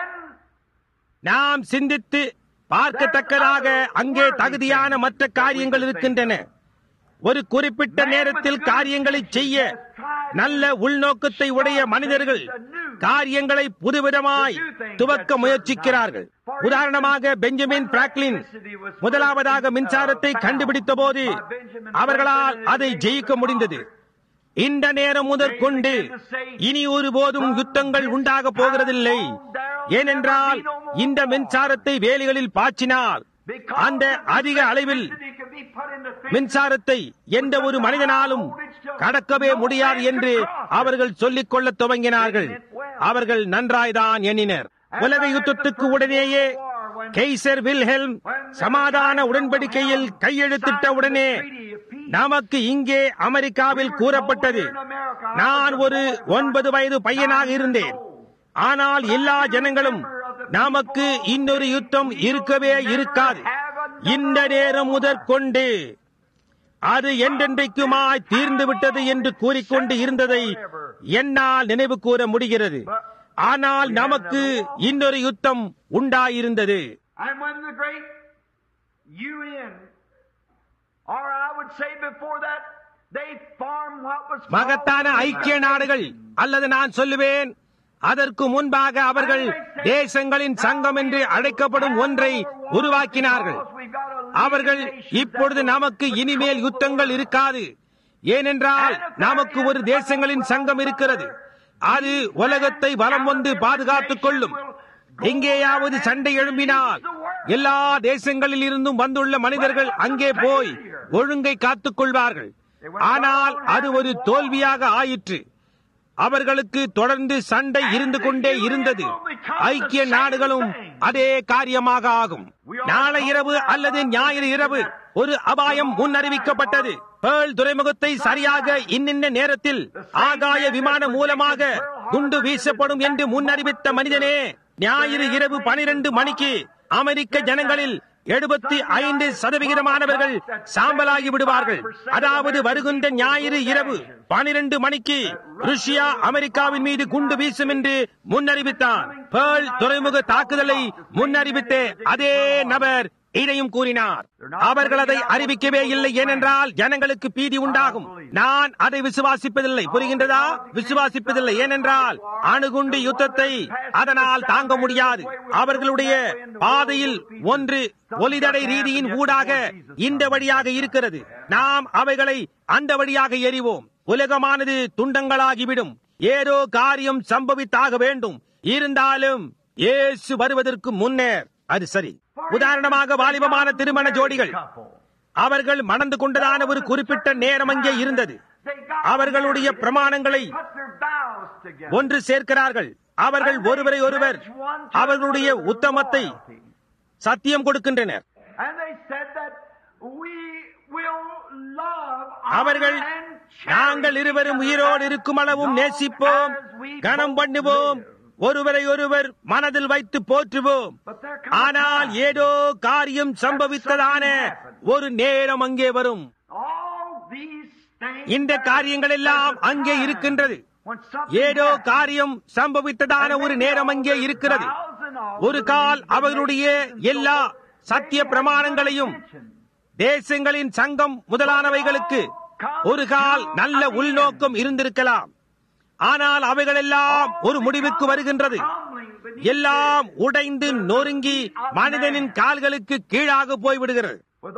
நாம் சிந்தித்து பார்க்கத்தக்கதாக அங்கே தகுதியான மற்ற காரியங்கள் இருக்கின்றன ஒரு குறிப்பிட்ட நேரத்தில் காரியங்களை செய்ய நல்ல உள்நோக்கத்தை உடைய மனிதர்கள் காரியங்களை புதுவிதமாய் துவக்க முயற்சிக்கிறார்கள் உதாரணமாக பெஞ்சமின் பிராக்லின் முதலாவதாக மின்சாரத்தை கண்டுபிடித்த போது அவர்களால் அதை ஜெயிக்க முடிந்தது இந்த நேரம் முதற்கொண்டு இனி ஒருபோதும் யுத்தங்கள் உண்டாக போகிறதில்லை ஏனென்றால் இந்த மின்சாரத்தை வேலிகளில் பாய்ச்சினால் அந்த அதிக அளவில் மின்சாரத்தை எந்த ஒரு மனிதனாலும் கடக்கவே முடியாது என்று அவர்கள் சொல்லிக் கொள்ள துவங்கினார்கள் அவர்கள் நன்றாய்தான் எண்ணினர் உலக யுத்தத்துக்கு உடனேயே கெய்சர் வில்ஹெல்ம் சமாதான உடன்படிக்கையில் கையெழுத்திட்ட உடனே நமக்கு இங்கே அமெரிக்காவில் கூறப்பட்டது நான் ஒரு ஒன்பது வயது பையனாக இருந்தேன் ஆனால் எல்லா ஜனங்களும் நமக்கு இன்னொரு யுத்தம் இருக்கவே இருக்காது இந்த நேரம் முதற்கொண்டு அது என்றென்றைக்குமாய் தீர்ந்து விட்டது என்று கூறிக்கொண்டு இருந்ததை என்னால் நினைவு கூற முடிகிறது ஆனால் நமக்கு இன்னொரு யுத்தம் உண்டாயிருந்தது UN, or I would say before that, they formed what was called மகத்தான the ஐக்கிய நாடுகள் அல்லது நான் சொல்லுவேன் அதற்கு முன்பாக அவர்கள் தேசங்களின் சங்கம் என்று அழைக்கப்படும் ஒன்றை உருவாக்கினார்கள் அவர்கள் இப்பொழுது நமக்கு இனிமேல் யுத்தங்கள் இருக்காது ஏனென்றால் நமக்கு ஒரு தேசங்களின் சங்கம் இருக்கிறது அது உலகத்தை வலம் வந்து பாதுகாத்துக் கொள்ளும் எங்கேயாவது சண்டை எழும்பினால் எல்லா தேசங்களில் இருந்தும் வந்துள்ள மனிதர்கள் அங்கே போய் ஒழுங்கை காத்துக் கொள்வார்கள் ஆனால் அது ஒரு தோல்வியாக ஆயிற்று அவர்களுக்கு தொடர்ந்து சண்டை இருந்து கொண்டே இருந்தது ஐக்கிய நாடுகளும் அதே காரியமாக ஆகும் நாளை இரவு அல்லது ஞாயிறு இரவு ஒரு அபாயம் முன்னறிவிக்கப்பட்டது பேர்ல் துறைமுகத்தை சரியாக இன்னின்ன நேரத்தில் ஆகாய விமானம் மூலமாக குண்டு வீசப்படும் என்று முன்னறிவித்த மனிதனே ஞாயிறு இரவு பனிரெண்டு மணிக்கு அமெரிக்க ஜனங்களில் எழுபத்தி ஐந்து சதவிகிதமானவர்கள் சாம்பலாகி விடுவார்கள் அதாவது வருகின்ற ஞாயிறு இரவு பனிரெண்டு மணிக்கு ருஷ்யா அமெரிக்காவின் மீது குண்டு வீசும் என்று முன்னறிவித்தான் பேர்ல் துறைமுக தாக்குதலை முன்னறிவித்த அதே நபர் இதையும் கூறினார் அவர்கள் அதை அறிவிக்கவே இல்லை ஏனென்றால் ஜனங்களுக்கு பீதி உண்டாகும் நான் அதை விசுவாசிப்பதில்லை புரிகின்றதா விசுவாசிப்பதில்லை ஏனென்றால் அணுகுண்டு யுத்தத்தை அதனால் தாங்க முடியாது அவர்களுடைய பாதையில் ஒன்று ஒலிதடை ரீதியின் ஊடாக இந்த வழியாக இருக்கிறது நாம் அவைகளை அந்த வழியாக எறிவோம் உலகமானது துண்டங்களாகிவிடும் ஏதோ காரியம் சம்பவித்தாக வேண்டும் இருந்தாலும் இயேசு வருவதற்கு முன்னர் அது சரி உதாரணமாக வாலிபமான திருமண ஜோடிகள் அவர்கள் மணந்து கொண்டதான ஒரு குறிப்பிட்ட நேரம் அங்கே இருந்தது அவர்களுடைய பிரமாணங்களை ஒன்று சேர்க்கிறார்கள் அவர்கள் ஒருவரை ஒருவர் அவர்களுடைய உத்தமத்தை சத்தியம் கொடுக்கின்றனர் அவர்கள் நாங்கள் இருவரும் உயிரோடு இருக்கும் அளவும் நேசிப்போம் கனம் பண்ணுவோம் ஒருவரை ஒருவர் மனதில் வைத்து போற்றுவோம் ஆனால் ஏதோ காரியம் சம்பவித்ததான ஒரு நேரம் அங்கே வரும் இந்த காரியங்கள் எல்லாம் அங்கே இருக்கின்றது ஏதோ காரியம் சம்பவித்ததான ஒரு நேரம் அங்கே இருக்கிறது ஒரு கால் அவர்களுடைய எல்லா சத்திய பிரமாணங்களையும் தேசங்களின் சங்கம் முதலானவைகளுக்கு ஒரு கால் நல்ல உள்நோக்கம் இருந்திருக்கலாம் ஆனால் அவைகளெல்லாம் ஒரு முடிவுக்கு வருகின்றது எல்லாம் உடைந்து நொறுங்கி மனிதனின் கால்களுக்கு கீழாக போய்விடுகிறது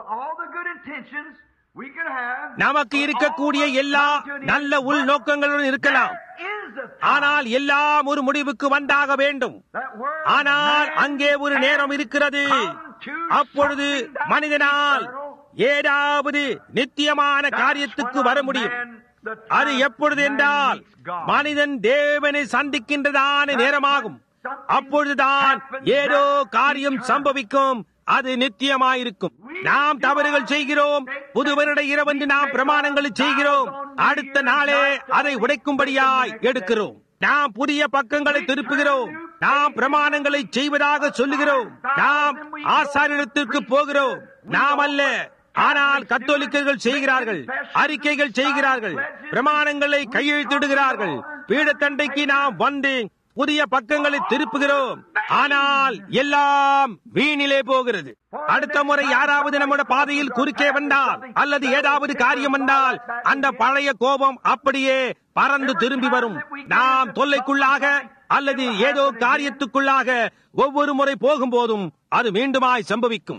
நமக்கு இருக்கக்கூடிய எல்லா நல்ல உள்நோக்கங்களுடன் இருக்கலாம் ஆனால் எல்லாம் ஒரு முடிவுக்கு வந்தாக வேண்டும் ஆனால் அங்கே ஒரு நேரம் இருக்கிறது அப்பொழுது மனிதனால் ஏதாவது நித்தியமான காரியத்துக்கு வர முடியும் அது எப்பொழுது என்றால் மனிதன் தேவனை சந்திக்கின்றதான நேரமாகும் அப்பொழுதுதான் ஏதோ காரியம் சம்பவிக்கும் அது நித்தியமாயிருக்கும் நாம் தவறுகள் செய்கிறோம் புது வருட இரவென்று நாம் பிரமாணங்களை செய்கிறோம் அடுத்த நாளே அதை உடைக்கும்படியாய் எடுக்கிறோம் நாம் புதிய பக்கங்களை திருப்புகிறோம் நாம் பிரமாணங்களை செய்வதாக சொல்லுகிறோம் நாம் ஆசாரிடத்திற்கு போகிறோம் நாம் அல்ல ஆனால் கத்தோலிக்கர்கள் செய்கிறார்கள் அறிக்கைகள் செய்கிறார்கள் பிரமாணங்களை கையெழுத்திடுகிறார்கள் பீடத்தண்டைக்கு நாம் வந்து புதிய பக்கங்களை திருப்புகிறோம் ஆனால் எல்லாம் வீணிலே போகிறது அடுத்த முறை யாராவது நம்முடைய பாதையில் குறுக்கே வந்தால் அல்லது ஏதாவது காரியம் வந்தால் அந்த பழைய கோபம் அப்படியே பறந்து திரும்பி வரும் நாம் தொல்லைக்குள்ளாக அல்லது ஏதோ காரியத்துக்குள்ளாக ஒவ்வொரு முறை போகும்போதும் அது மீண்டுமாய் சம்பவிக்கும்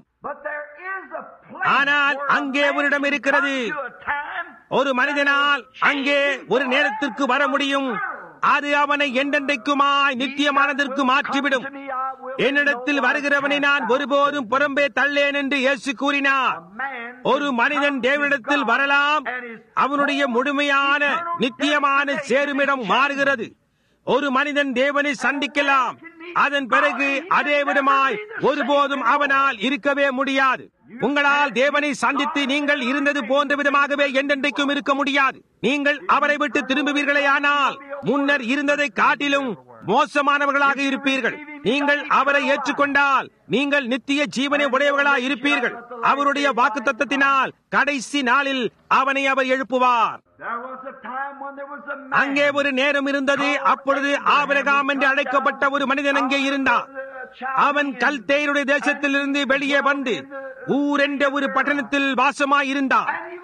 ஆனால் அங்கே ஒரு இடம் இருக்கிறது ஒரு மனிதனால் அங்கே ஒரு நேரத்திற்கு வர முடியும் அது அவனை என்றென்றைக்குமாய் நித்தியமானதற்கு மாற்றிவிடும் என்னிடத்தில் வருகிறவனை நான் ஒருபோதும் புறம்பே தள்ளேன் என்று இயேசு கூறினார் ஒரு மனிதன் தேவனிடத்தில் வரலாம் அவனுடைய முழுமையான நித்தியமான சேருமிடம் மாறுகிறது ஒரு மனிதன் தேவனை சந்திக்கலாம் அதன் பிறகு அதே விதமாய் ஒருபோதும் அவனால் இருக்கவே முடியாது உங்களால் தேவனை சந்தித்து நீங்கள் இருந்தது போன்ற விதமாகவே என்றென்றைக்கும் இருக்க முடியாது நீங்கள் அவரை விட்டு திரும்புவீர்களே ஆனால் முன்னர் இருந்ததை காட்டிலும் மோசமானவர்களாக இருப்பீர்கள் நீங்கள் அவரை ஏற்றுக்கொண்டால் நீங்கள் நித்திய ஜீவனை உடையவர்களாக இருப்பீர்கள் அவருடைய வாக்கு தத்தத்தினால் கடைசி நாளில் அவனை அவர் எழுப்புவார் அங்கே ஒரு நேரம் இருந்தது அப்பொழுது ஆபரகாம் என்று அழைக்கப்பட்ட ஒரு மனிதன் அங்கே இருந்தான் அவன் கல்தேருடைய தேசத்திலிருந்து வெளியே வந்து ஊர் என்ற ஒரு பட்டணத்தில் வாசமாய் இருந்தான்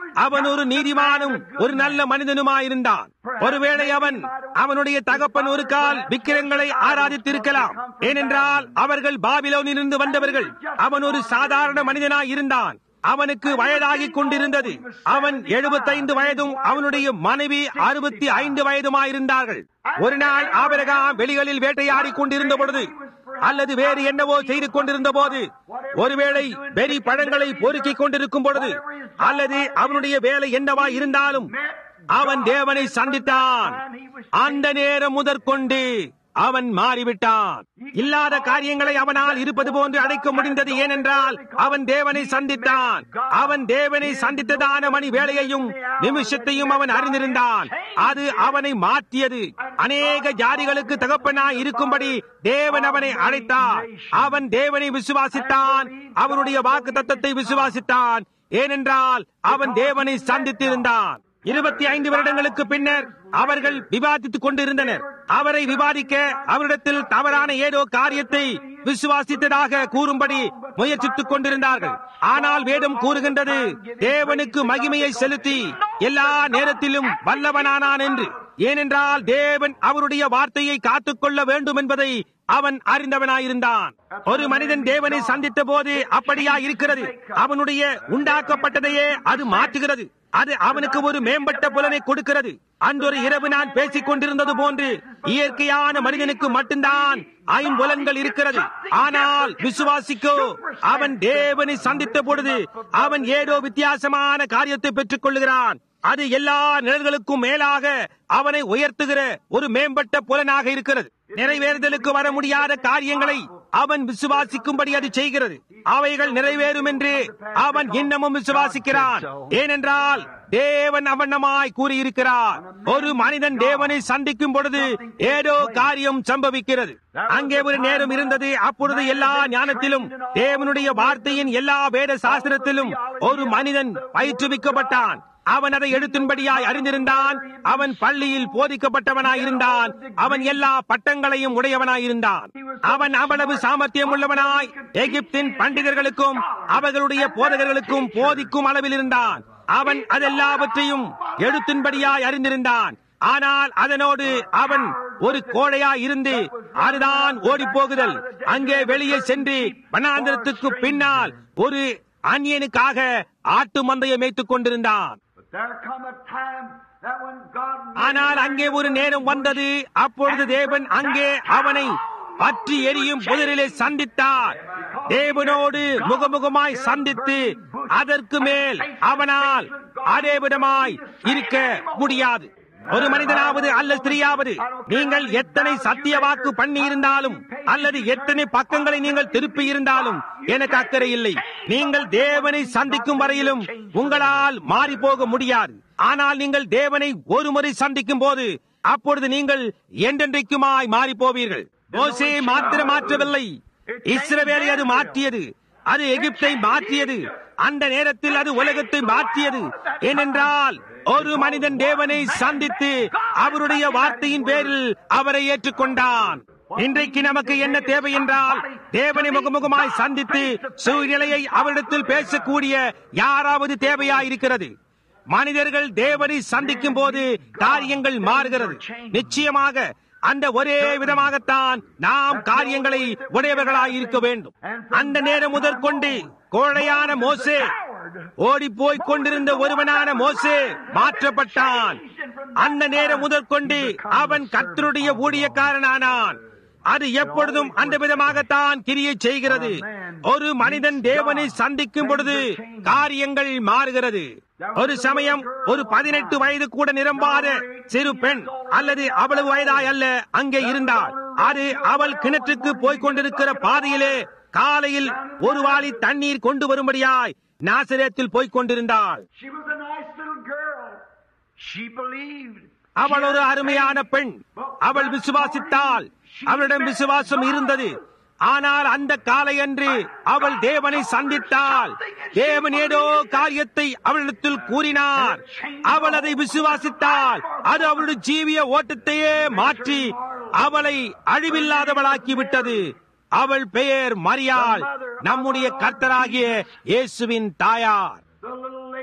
அவன் ஒரு நீதிமானும் ஒரு நல்ல மனிதனுமாயிருந்தான் ஒருவேளை அவன் அவனுடைய தகப்பன் ஒரு கால் விக்கிரங்களை ஆராதித்திருக்கலாம் ஏனென்றால் அவர்கள் பாபிலோனிலிருந்து வந்தவர்கள் அவன் ஒரு சாதாரண மனிதனாய் இருந்தான் அவனுக்கு வயதாகிக் கொண்டிருந்தது அவன் எழுபத்தைந்து வயதும் அவனுடைய மனைவி அறுபத்தி ஐந்து வயதுமாயிருந்தார்கள் ஒரு நாள் ஆபரகாம் வெளிகளில் வேட்டையாடிக் கொண்டிருந்த பொழுது அல்லது வேறு என்னவோ செய்து கொண்டிருந்த போது ஒருவேளை வெறி பழங்களை பொறுக்கிக் கொண்டிருக்கும் பொழுது அல்லது அவனுடைய வேலை என்னவா இருந்தாலும் அவன் தேவனை சந்தித்தான் அந்த நேரம் முதற்கொண்டு அவன் மாறிவிட்டான் இல்லாத காரியங்களை அவனால் இருப்பது போன்று அடைக்க முடிந்தது ஏனென்றால் அவன் தேவனை சந்தித்தான் அவன் தேவனை சந்தித்ததான மணி வேலையையும் நிமிஷத்தையும் அவன் அறிந்திருந்தான் அது அவனை மாற்றியது அநேக ஜாதிகளுக்கு தகப்பனாய் இருக்கும்படி தேவன் அவனை அழைத்தார் அவன் தேவனை விசுவாசித்தான் அவனுடைய வாக்கு தத்தத்தை விசுவாசித்தான் ஏனென்றால் அவன் தேவனை சந்தித்திருந்தான் இருபத்தி ஐந்து வருடங்களுக்கு பின்னர் அவர்கள் விவாதித்துக் கொண்டிருந்தனர் அவரை விவாதிக்க அவரிடத்தில் தவறான ஏதோ காரியத்தை விசுவாசித்ததாக கூறும்படி முயற்சித்துக் கொண்டிருந்தார்கள் ஆனால் வேதம் கூறுகின்றது தேவனுக்கு மகிமையை செலுத்தி எல்லா நேரத்திலும் வல்லவனானான் என்று ஏனென்றால் தேவன் அவருடைய வார்த்தையை காத்துக்கொள்ள வேண்டும் என்பதை அவன் அறிந்தவனாயிருந்தான் ஒரு மனிதன் தேவனை சந்தித்த போது அப்படியா இருக்கிறது அவனுடைய உண்டாக்கப்பட்டதையே அது மாற்றுகிறது அது அவனுக்கு ஒரு மேம்பட்ட புலனை கொடுக்கிறது அன்றொரு இரவு நான் பேசிக் கொண்டிருந்தது போன்று இயற்கையான மனிதனுக்கு மட்டும்தான் ஐம்புலன்கள் இருக்கிறது ஆனால் விசுவாசிக்கோ அவன் தேவனை சந்தித்த பொழுது அவன் ஏதோ வித்தியாசமான காரியத்தை பெற்றுக் கொள்ளுகிறான் அது எல்லா நிழல்களுக்கும் மேலாக அவனை உயர்த்துகிற ஒரு மேம்பட்ட புலனாக இருக்கிறது நிறைவேறுதலுக்கு வர முடியாத காரியங்களை அவன் விசுவாசிக்கும்படி அது செய்கிறது அவைகள் நிறைவேறும் என்று அவன் இன்னமும் விசுவாசிக்கிறான் ஏனென்றால் தேவன் அவண்ணமாய் கூறியிருக்கிறார் ஒரு மனிதன் தேவனை சந்திக்கும் பொழுது ஏதோ காரியம் சம்பவிக்கிறது அங்கே ஒரு நேரம் இருந்தது அப்பொழுது எல்லா ஞானத்திலும் தேவனுடைய வார்த்தையின் எல்லா வேத சாஸ்திரத்திலும் ஒரு மனிதன் பயிற்றுவிக்கப்பட்டான் அவன் அதை எழுத்தின்படியாய் அறிந்திருந்தான் அவன் பள்ளியில் போதிக்கப்பட்டவனாயிருந்தான் அவன் எல்லா பட்டங்களையும் உடையவனாயிருந்தான் அவன் அவ்வளவு சாமர்த்தியம் உள்ளவனாய் எகிப்தின் பண்டிதர்களுக்கும் அவர்களுடைய போதகர்களுக்கும் போதிக்கும் அளவில் இருந்தான் அவன் அதெல்லாவற்றையும் எழுத்தின்படியாய் அறிந்திருந்தான் ஆனால் அதனோடு அவன் ஒரு கோழையா இருந்து அதுதான் ஓடி போகுதல் அங்கே வெளியே சென்று வனாந்திரத்துக்கு பின்னால் ஒரு அந்நியனுக்காக ஆட்டு மந்தையை மேய்த்துக் கொண்டிருந்தான் ஆனால் அங்கே ஒரு நேரம் வந்தது அப்பொழுது தேவன் அங்கே அவனை பற்றி எரியும் புதரிலே சந்தித்தார் தேவனோடு முகமுகமாய் சந்தித்து அதற்கு மேல் அவனால் அதே விதமாய் இருக்க முடியாது ஒரு மனிதனாவது அல்ல ஸ்திரீயாவது நீங்கள் எத்தனை சத்திய வாக்கு பண்ணி இருந்தாலும் அல்லது எத்தனை பக்கங்களை நீங்கள் திருப்பி இருந்தாலும் எனக்கு அக்கறை இல்லை நீங்கள் தேவனை சந்திக்கும் வரையிலும் உங்களால் மாறி போக முடியாது ஆனால் நீங்கள் தேவனை ஒரு முறை சந்திக்கும் போது அப்பொழுது நீங்கள் என்றென்றைக்குமாய் மாறி போவீர்கள் மோசே மாத்திர மாற்றவில்லை இஸ்ரவேலை அது மாற்றியது அது எகிப்தை மாற்றியது அந்த நேரத்தில் அது உலகத்தை மாற்றியது ஏனென்றால் ஒரு மனிதன் தேவனை சந்தித்து அவருடைய வார்த்தையின் பேரில் அவரை ஏற்றுக்கொண்டான் இன்றைக்கு நமக்கு என்ன தேவை என்றால் தேவனை முகமுகமாய் சந்தித்து சூழ்நிலையை அவரிடத்தில் பேசக்கூடிய யாராவது தேவையாயிருக்கிறது மனிதர்கள் தேவனை சந்திக்கும் போது காரியங்கள் மாறுகிறது நிச்சயமாக அந்த ஒரே விதமாகத்தான் நாம் காரியங்களை உடையவர்களாய் இருக்க வேண்டும் அந்த நேரம் முதற்கொண்டு கோழையான மோசே ஓடி போய் கொண்டிருந்த ஒருவனான மோசே மாற்றப்பட்டான் அந்த நேரம் முதற்கொண்டு அவன் கர்த்தருடைய ஊழியக்காரனானான் அது எப்பொழுதும் அந்த விதமாகத்தான் கிரியை செய்கிறது ஒரு மனிதன் தேவனை சந்திக்கும் பொழுது காரியங்கள் மாறுகிறது ஒரு சமயம் ஒரு பதினெட்டு வயது கூட நிரம்பாத சிறு பெண் அல்லது அவ்வளவு வயதாய் அல்ல அங்கே இருந்தாள் அது அவள் கிணற்றுக்கு போய்க் கொண்டிருக்கிற பாதையிலே காலையில் ஒரு வாளி தண்ணீர் கொண்டு வரும்படியாய் நாசிரியத்தில் போய்க் கொண்டிருந்தாள் அவள் ஒரு அருமையான பெண் அவள் விசுவாசித்தாள் அவளிடம் விசுவாசம் இருந்தது ஆனால் அந்த காலையன்று அவள் தேவனை சந்தித்தாள் தேவன் ஏதோ காரியத்தை அவளிடத்தில் கூறினார் அவள் அதை விசுவாசித்தாள் அது அவளுடைய ஜீவிய ஓட்டத்தையே மாற்றி அவளை அழிவில்லாதவளாக்கி விட்டது அவள் பெயர் மரியாள் நம்முடைய கர்த்தராகிய இயேசுவின் தாயார்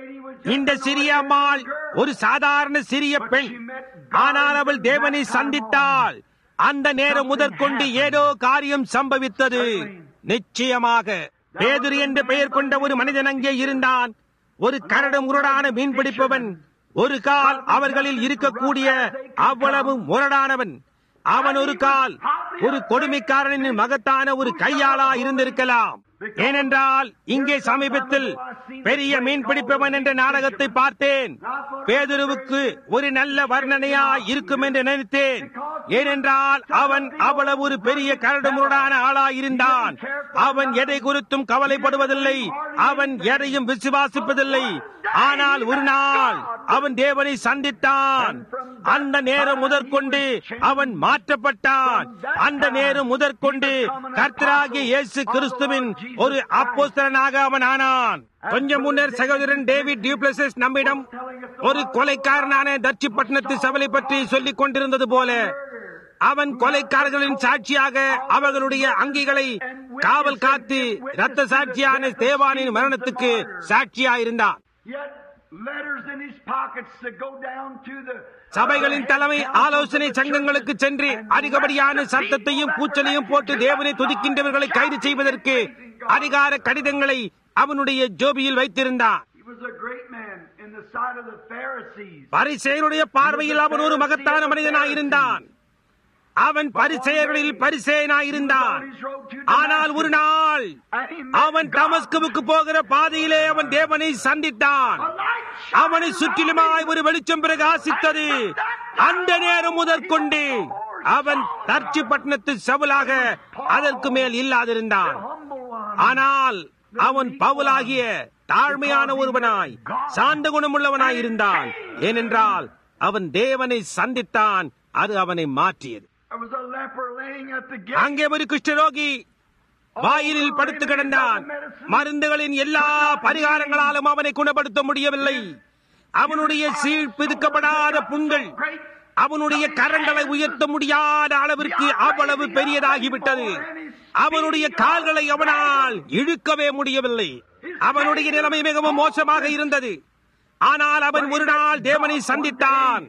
இந்த சிறிய அம்மாள் ஒரு சாதாரண சிறிய பெண் ஆனால் அவள் தேவனை சந்தித்தாள் அந்த நேரம் முதற்கொண்டு ஏதோ காரியம் சம்பவித்தது நிச்சயமாக பேதுரு என்று பெயர் கொண்ட ஒரு மனிதன் அங்கே இருந்தான் ஒரு கரடு முரடான மீன் பிடிப்பவன் ஒரு கால் அவர்களில் இருக்கக்கூடிய அவ்வளவு முரடானவன் அவன் ஒரு கால் ஒரு கொடுமைக்காரனின் மகத்தான ஒரு கையாளா இருந்திருக்கலாம் ஏனென்றால் இங்கே சமீபத்தில் பெரிய மீன் பிடிப்பவன் என்ற நாடகத்தை பார்த்தேன் பேதுருவுக்கு ஒரு நல்ல வர்ணனையா இருக்கும் என்று நினைத்தேன் ஏனென்றால் அவன் அவ்வளவு ஒரு பெரிய கரடுமுரடான ஆளா இருந்தான் அவன் எதை குறித்தும் கவலைப்படுவதில்லை அவன் எதையும் விசுவாசிப்பதில்லை ஆனால் ஒரு நாள் அவன் தேவனை சந்தித்தான் அந்த நேரம் முதற்கொண்டு அவன் மாற்றப்பட்டான் அந்த நேரம் முதற்கொண்டு கர்த்தராகிய இயேசு கிறிஸ்துவின் ஒரு அப்போஸ்தலனாக அவன் ஆனான் கொஞ்சம் முன்னர் சகோதரன் டேவிட் டியூப்ளசஸ் நம்மிடம் ஒரு கொலைக்காரனான தட்சிப்பட்டினத்து சவலை பற்றி சொல்லிக் கொண்டிருந்தது போல அவன் கொலைக்காரர்களின் சாட்சியாக அவர்களுடைய அங்கிகளை காவல் காத்து இரத்த சாட்சியான தேவானின் மரணத்துக்கு சாட்சியாயிருந்தான் Yet letters in his pockets to go down to the சபைகளின் தலைமை ஆலோசனை சங்கங்களுக்கு சென்று அதிகப்படியான சத்தத்தையும் கூச்சலையும் போட்டு தேவனை துதிக்கின்றவர்களை கைது செய்வதற்கு அதிகார கடிதங்களை அவனுடைய ஜோபியில் வைத்திருந்தான் He was a great man in the sight of the Pharisees. பரிசேயருடைய பார்வையில் அவன் ஒரு மகத்தான மனிதனாயிருந்தான் அவன் பரிசேயர்களில் பரிசேயனாயிருந்தான் ஆனால் ஒரு நாள் அவன் தமஸ்குவுக்கு போகிற பாதையிலே அவன் தேவனை சந்தித்தான் அவனை சுற்றிலுமாய் ஒரு வெளிச்சம் பிரகாசித்தது அந்த நேரம் முதற்கொண்டு அவன் தர்ச்சி பட்டணத்து செவலாக அதற்கு மேல் இல்லாதிருந்தான் ஆனால் அவன் பவுலாகிய தாழ்மையான ஒருவனாய் சாந்த குணமுள்ளவனாய் இருந்தான் ஏனென்றால் அவன் தேவனை சந்தித்தான் அது அவனை மாற்றியது There was a leper laying at the gate. அங்கே ஒரு குஷ்டரோகி வாயிலில் படுத்து கிடந்தான் மருந்துகளின் எல்லா பரிகாரங்களாலும் அவனை குணப்படுத்த முடியவில்லை அவனுடைய சீழ்பிதுக்கப்படாத புண்கள் அவனுடைய கரங்களை உயர்த்த முடியாத அளவிற்கு அவ்வளவு பெரியதாகிவிட்டது அவனுடைய கால்களை அவனால் இழுக்கவே முடியவில்லை அவனுடைய நிலைமை மிகவும் மோசமாக இருந்தது ஆனால் அவன் ஒரு நாள் தேவனை சந்தித்தான்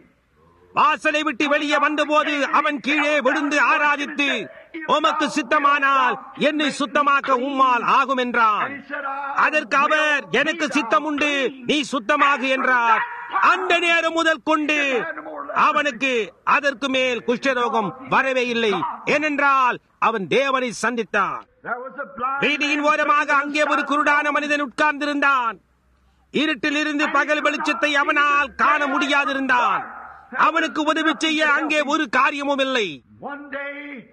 வாசலை விட்டு வெளியே வந்தபோது அவன் கீழே விழுந்து ஆராதித்து உமக்கு சித்தமானால் என்னை சுத்தமாக்க உம்மால் ஆகும் என்றான் அதற்கு அவர் எனக்கு சித்தம் உண்டு நீ சுத்தமாகு என்றார் அந்த நேரம் முதல் கொண்டு அவனுக்கு அதற்கு மேல் குஷ்டரோகம் வரவே இல்லை ஏனென்றால் அவன் தேவனை சந்தித்தான் There was a blind வீதியின் man ஓரமாக அங்கே ஒரு குருடான மனிதன் உட்கார்ந்திருந்தான் இருட்டில் இருந்து பகல் வெளிச்சத்தை அவனால் காண முடியாதிருந்தான் அவனுக்கு உதவி செய்ய அங்கே ஒரு காரியமும் இல்லை One day,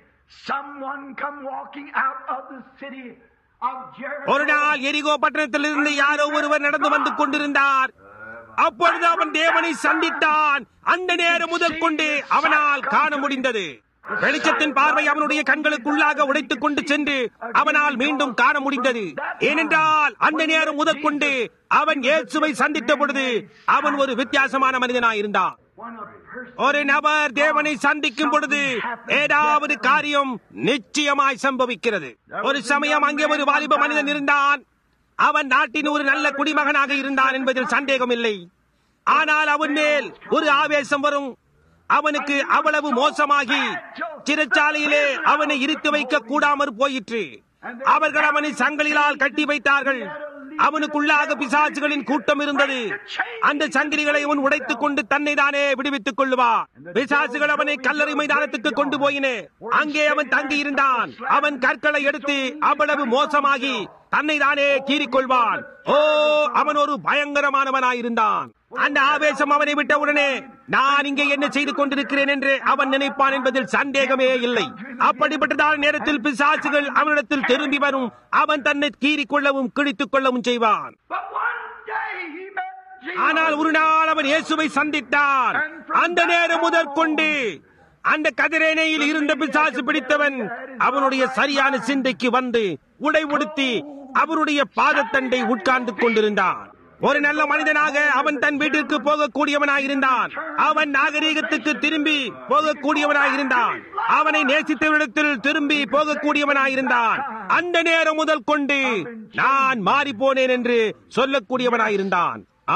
someone come walking out of the city of Jericho. ஒரு நாள் எரிகோ பட்டணத்திலிருந்து யாரோ ஒருவர் நடந்து வந்து கொண்டிருந்தார் அப்பொழுது அவன் தேவனை சந்தித்தான் அந்த நேரம் முதல் கொண்டு அவனால் காண முடிந்தது வெளிச்சத்தின் பார்வை அவனுடைய கண்களுக்குள்ளாக உடைத்துக் கொண்டு சென்று அவனால் மீண்டும் காண முடிந்தது ஏனென்றால் அந்த நேரம் முதற்கொண்டு அவன் இயேசுவை சந்தித்த பொழுது அவன் ஒரு வித்தியாசமான மனிதனாயிருந்தான் When a person ஒரு நபர் தேவனை சந்திக்கும் பொழுது ஏதாவது காரியம் நிச்சயமாய் சம்பவிக்கிறது ஒரு சமயம் அங்கே ஒரு வாலிப மனிதன் இருந்தான் அவன் நாட்டின் ஒரு நல்ல குடிமகனாக இருந்தான் என்பதில் சந்தேகம் இல்லை ஆனால் அவன் மேல் ஒரு ஆவேசம் வரும் அவனுக்கு அவ்வளவு மோசமாகி சிறைச்சாலையிலே அவனை இருத்து வைக்க கூடாமற் போயிற்று அவர்கள் அவனை சங்கிலிகளால் கட்டி வைத்தார்கள் அவனுக்குள்ளாக பிசாசுகளின் கூட்டம் இருந்தது அந்த சங்கிலிகளை அவன் உடைத்துக் கொண்டு தன்னை தானே விடுவித்துக் கொள்ளுவான் பிசாசுகள் அவனை கல்லறை மைதானத்துக்கு கொண்டு போயின அங்கே அவன் தங்கி இருந்தான் அவன் கற்களை எடுத்து அவ்வளவு மோசமாகி தன்னை தானே கீறிக்கொள்வான் ஓ அவன் ஒரு பயங்கரமானவனாயிருந்தான் அந்த ஆவேசம் அவனை விட்ட உடனே நான் இங்கே என்ன செய்து கொண்டிருக்கிறேன் என்று அவன் நினைப்பான் என்பதில் சந்தேகமே இல்லை அப்படிப்பட்டதான நேரத்தில் பிசாசுகள் அவனிடத்தில் திரும்பி வரும் அவன் தன்னை கீறிக்கொள்ளவும் கிழித்துக் கொள்ளவும் செய்வான் But one day he met Jesus. ஆனால் ஒரு நாள் அவன் இயேசுவை சந்தித்தான் அந்த நேரம் முதற்கொண்டு அந்த கதிரேனையில் இருந்த பிசாசு பிடித்தவன் அவனுடைய சரியான சிந்தைக்கு வந்து உடை உடுத்தி அவருடைய பாதத்தண்டை உட்கார்ந்து கொண்டிருந்தான் ஒரு நல்ல மனிதனாக அவன் தன் வீட்டிற்கு போகக்கூடியவனாயிருந்தான் அவன் நாகரீகத்துக்கு திரும்பி போகக்கூடியவனாயிருந்தான் அவனை நேசித்தவரிடத்தில் திரும்பி போகக்கூடியவனாயிருந்தான் அந்த நேரம் முதல் கொண்டு நான் மாறி போனேன் என்று சொல்லக்கூடியவனாயிருந்தான் ஆம்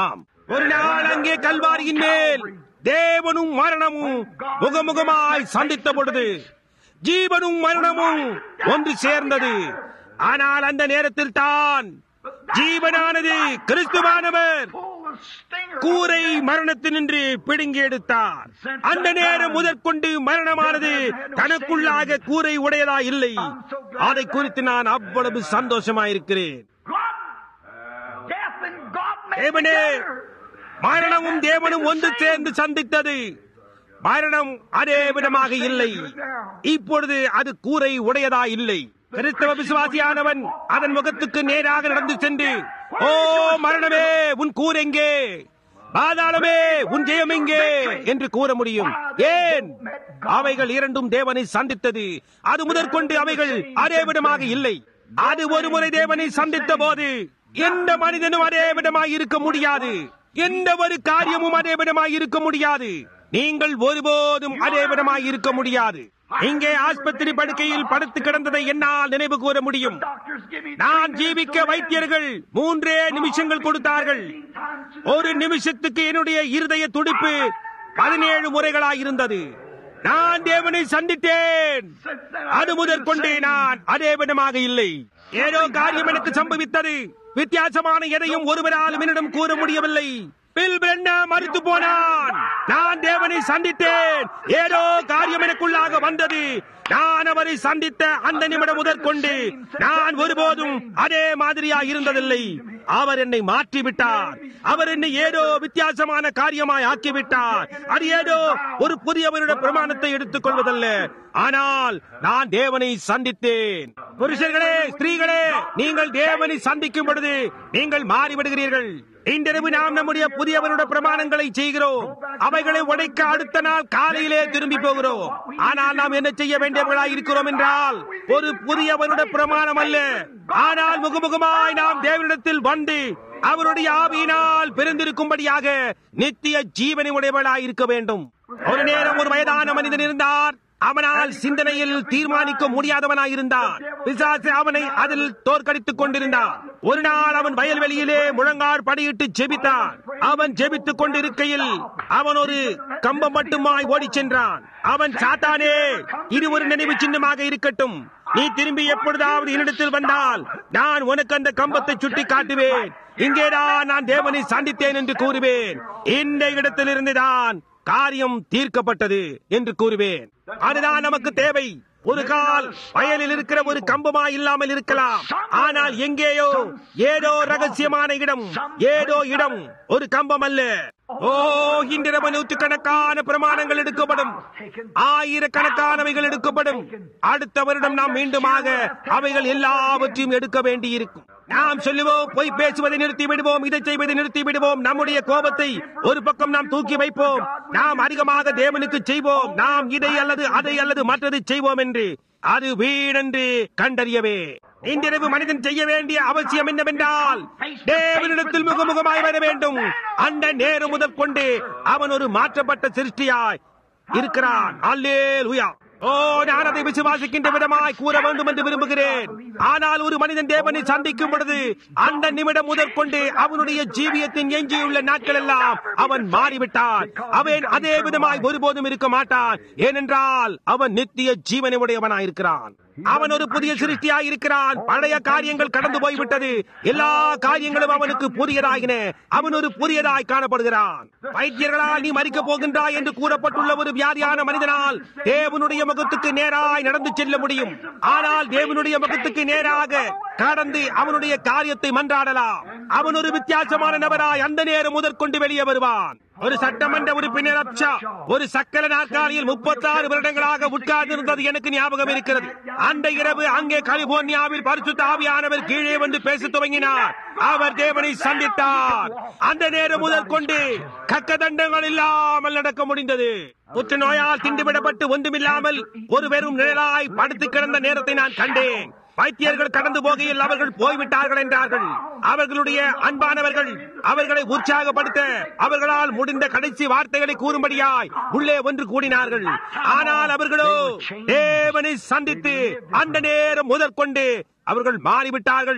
ஒரு நாள் அங்கே கல்வாரியின் மேல் தேவனும் மரணமும் முகமுகமாய் சந்தித்த பொழுது ஜீவனும் மரணமும் ஒன்று சேர்ந்தது ஆனால் அந்த நேரத்தில் தான் ஜீவனானது கிறிஸ்துவானவர் கூரை மரணத்தினின்று பிடுங்கி எடுத்தார் அந்த நேரம் முதற்கொண்டு மரணமானது தனக்குள்ளாக கூரை உடையதா இல்லை அதை குறித்து நான் அவ்வளவு சந்தோஷமாயிருக்கிறேன் தேவனே மரணமும் தேவனும் ஒன்று சேர்ந்து சந்தித்தது மரணம் அதே விதமாக இல்லை இப்பொழுது அது கூரை உடையதா இல்லை கிறிஸ்தவ விசுவாசியானவன் அதன் முகத்துக்கு நேராக நடந்து சென்று ஓ மரணமே உன் கூர் எங்கே பாதாளமே உன் ஜெயம் எங்கே என்று கூற முடியும் ஏன் அவைகள் இரண்டும் தேவனை சந்தித்தது அது முதற்கொண்டு அவைகள் அதே விதமாக இல்லை அது ஒரு முறை தேவனை சந்தித்த போது எந்த மனிதனும் அதே விதமாய் இருக்க முடியாது எந்த ஒரு காரியமும் அதே விதமாய் இருக்க முடியாது நீங்கள் ஒருபோதும் அதே விதமாய் இருக்க முடியாது இங்கே ஆஸ்பத்திரி படுக்கையில் படுத்து கிடந்ததை என்னால் நினைவு கூற முடியும் நான் ஜீவிக்க வைத்தியர்கள் மூன்றே நிமிஷங்கள் கொடுத்தார்கள் ஒரு நிமிஷத்துக்கு என்னுடைய இருதய துடிப்பு பதினேழு முறைகளாய் இருந்தது நான் தேவனை சந்தித்தேன் அது முதற்கொண்டு நான் அதே விதமாக இல்லை ஏதோ காரியம் எனக்கு சம்பவித்தது வித்தியாசமான எதையும் ஒருவராலும் என்னிடம் கூற முடியவில்லை பில் பிரண்ணா மறுத்து போனான் நான் தேவனை சந்தித்தேன் ஏதோ காரியம் எனக்குள்ளாக வந்தது நான் அவரை சந்தித்த அந்த நிமிடம் முதற்கொண்டு நான் ஒருபோதும் அதே மாதிரியா இருந்ததில்லை அவர் என்னை மாற்றி விட்டார் அவர் என்னை ஏதோ வித்தியாசமான காரியமாய் ஆக்கிவிட்டார் அது ஏதோ ஒரு புதியவருடைய பிரமாணத்தை எடுத்துக் கொள்வதல்ல ஆனால் நான் தேவனை சந்தித்தேன் புருஷர்களே ஸ்திரீகளே நீங்கள் தேவனை சந்திக்கும் பொழுது நீங்கள் மாறிவிடுகிறீர்கள் இன்றிரவு நாம் நம்முடைய புதியவருடைய பிரமாணங்களை செய்கிறோம் அவைகளை உடைக்க அடுத்த நாள் காலையிலே திரும்பி போகிறோம் ஆனால் நாம் என்ன செய்ய வேண்டியவர்களாய் இருக்கிறோம் என்றால் ஒரு புதியவருடைய பிரமாணம் அல்ல ஆனால் முகமுகமாய் நாம் தேவனிடத்தில் வந்து அவருடைய ஆவியினால் பிறந்திருக்கும்படியாக நித்திய ஜீவனை உடையவளாய் இருக்க வேண்டும் ஒரு நேரம் ஒரு வயதான மனிதன் இருந்தார் அவனால் சிந்தனையில் தீர்மானிக்க முடியாதவனாய் இருந்தான் பிசாசு அவனை அதில் தோற்கடித்துக் கொண்டிருந்தான் ஒரு நாள் அவன் வயல்வெளியிலே முழங்கால் படியிட்டு ஜெபித்தான் அவன் ஜெபித்துக் கொண்டிருக்கையில் அவன் ஒரு கம்பம் மட்டுமாய் ஓடிச் சென்றான் அவன் சாத்தானே இது ஒரு நினைவு சின்னமாக இருக்கட்டும் நீ திரும்பி எப்பொழுதாவது என்னிடத்தில் வந்தால் நான் உனக்கு அந்த கம்பத்தை சுட்டி காட்டுவேன் இங்கேதான் நான் தேவனை சந்தித்தேன் என்று கூறுவேன் இந்த இடத்திலிருந்து தான் காரியம் தீர்க்கப்பட்டது என்று கூறுவேன் அதுதான் நமக்கு தேவை ஒரு கால் வயலில் இருக்கிற ஒரு கம்பமா இல்லாமல் இருக்கலாம் ஆனால் எங்கேயோ ஏதோ ரகசியமான இடம் ஏதோ இடம் ஒரு கம்பம் அல்ல ஓ இன்றிரவு நூற்றுக்கணக்கான பிரமாணங்கள் எடுக்கப்படும் ஆயிரக்கணக்கானவைகள் எடுக்கப்படும் அடுத்த வருடம் நாம் மீண்டுமாக அவைகள் எல்லாவற்றையும் எடுக்க வேண்டியிருக்கும் நாம் சொல்லுவோம் பொய் பேசுவதை நிறுத்தி விடுவோம் இதை செய்வதை நிறுத்தி விடுவோம் நம்முடைய கோபத்தை ஒரு பக்கம் நாம் தூக்கி வைப்போம் நாம் அதிகமாக தேவனுக்கு செய்வோம் நாம் இதை அல்லது அதை அல்லது மற்றதை செய்வோம் என்று அது வீணென்று கண்டறியவே இன்றிரவு மனிதன் செய்ய வேண்டிய அவசியம் என்னவென்றால் தேவனிடத்தில் முகமுகமாய் வர வேண்டும் அந்த நேரம் முதல் கொண்டு அவன் ஒரு மாற்றப்பட்ட சிருஷ்டியாய் இருக்கிறான் அல்லேலூயா ஓ நான் அதை விசுவாசிக்கின்ற விதமாய் கூற வேண்டும் என்று விரும்புகிறேன் ஆனால் ஒரு மனிதன் தேவனை சந்திக்கும் பொழுது அந்த நிமிடம் முதற்கொண்டு அவனுடைய ஜீவியத்தின் எஞ்சியுள்ள நாட்கள் எல்லாம் அவன் மாறிவிட்டான் அவன் அதே விதமாய் ஒருபோதும் இருக்க மாட்டான் ஏனென்றால் அவன் நித்திய ஜீவனை உடையவனாய் இருக்கிறான் அவன் ஒரு புதிய சிருஷ்டியாய் இருக்கிறான் பழைய காரியங்கள் கடந்து போய்விட்டது எல்லா காரியங்களும் அவனுக்கு புதியதாகின அவன் ஒரு புதியதாய் காணப்படுகிறான் வைத்தியர்களால் நீ மறிக்க போகின்றாய் என்று கூறப்பட்டுள்ள ஒரு வியாதியான மனிதனால் தேவனுடைய முகத்துக்கு நேராய் நடந்து செல்ல முடியும் ஆனால் தேவனுடைய முகத்துக்கு நேராக கடந்து அவனுடைய காரியத்தை மன்றாடலாம் அவன் ஒரு வித்தியாசமான நபராய் அந்த நேரம் முதற்கொண்டு வெளியே வருவான் ஒரு சட்டமன்ற உறுப்பினர் அப்சா ஒரு சக்கர நாற்காலியில் முப்பத்தாறு வருடங்களாக உட்கார்ந்திருந்தது எனக்கு ஞாபகம் இருக்கிறது அந்த இரவு அங்கே கலிபோர்னியாவில் பரிசுத்த ஆவியானவர் கீழே வந்து பேச துவங்கினார் அவர் தேவனை சந்தித்தார் அந்த நேரம் முதல் கொண்டு கக்க தண்டங்கள் இல்லாமல் நடக்க முடிந்தது புற்று நோயால் திண்டுவிடப்பட்டு ஒன்றுமில்லாமல் ஒரு வெறும் நிழலாய் படுத்து கிடந்த நேரத்தை நான் கண்டேன் வைத்தியர்கள் கடந்து போகையில் அவர்கள் போய்விட்டார்கள் என்றார்கள் அவர்களுடைய அன்பானவர்கள் அவர்களை உற்சாகப்படுத்த அவர்களால் முடிந்த கடைசி வார்த்தைகளை கூறும்படியாய் உள்ளே ஒன்று கூடினார்கள் ஆனால் அவர்களோ தேவனை சந்தித்து அந்த நேரம் முதற்கொண்டு அவர்கள் மாறிவிட்டார்கள்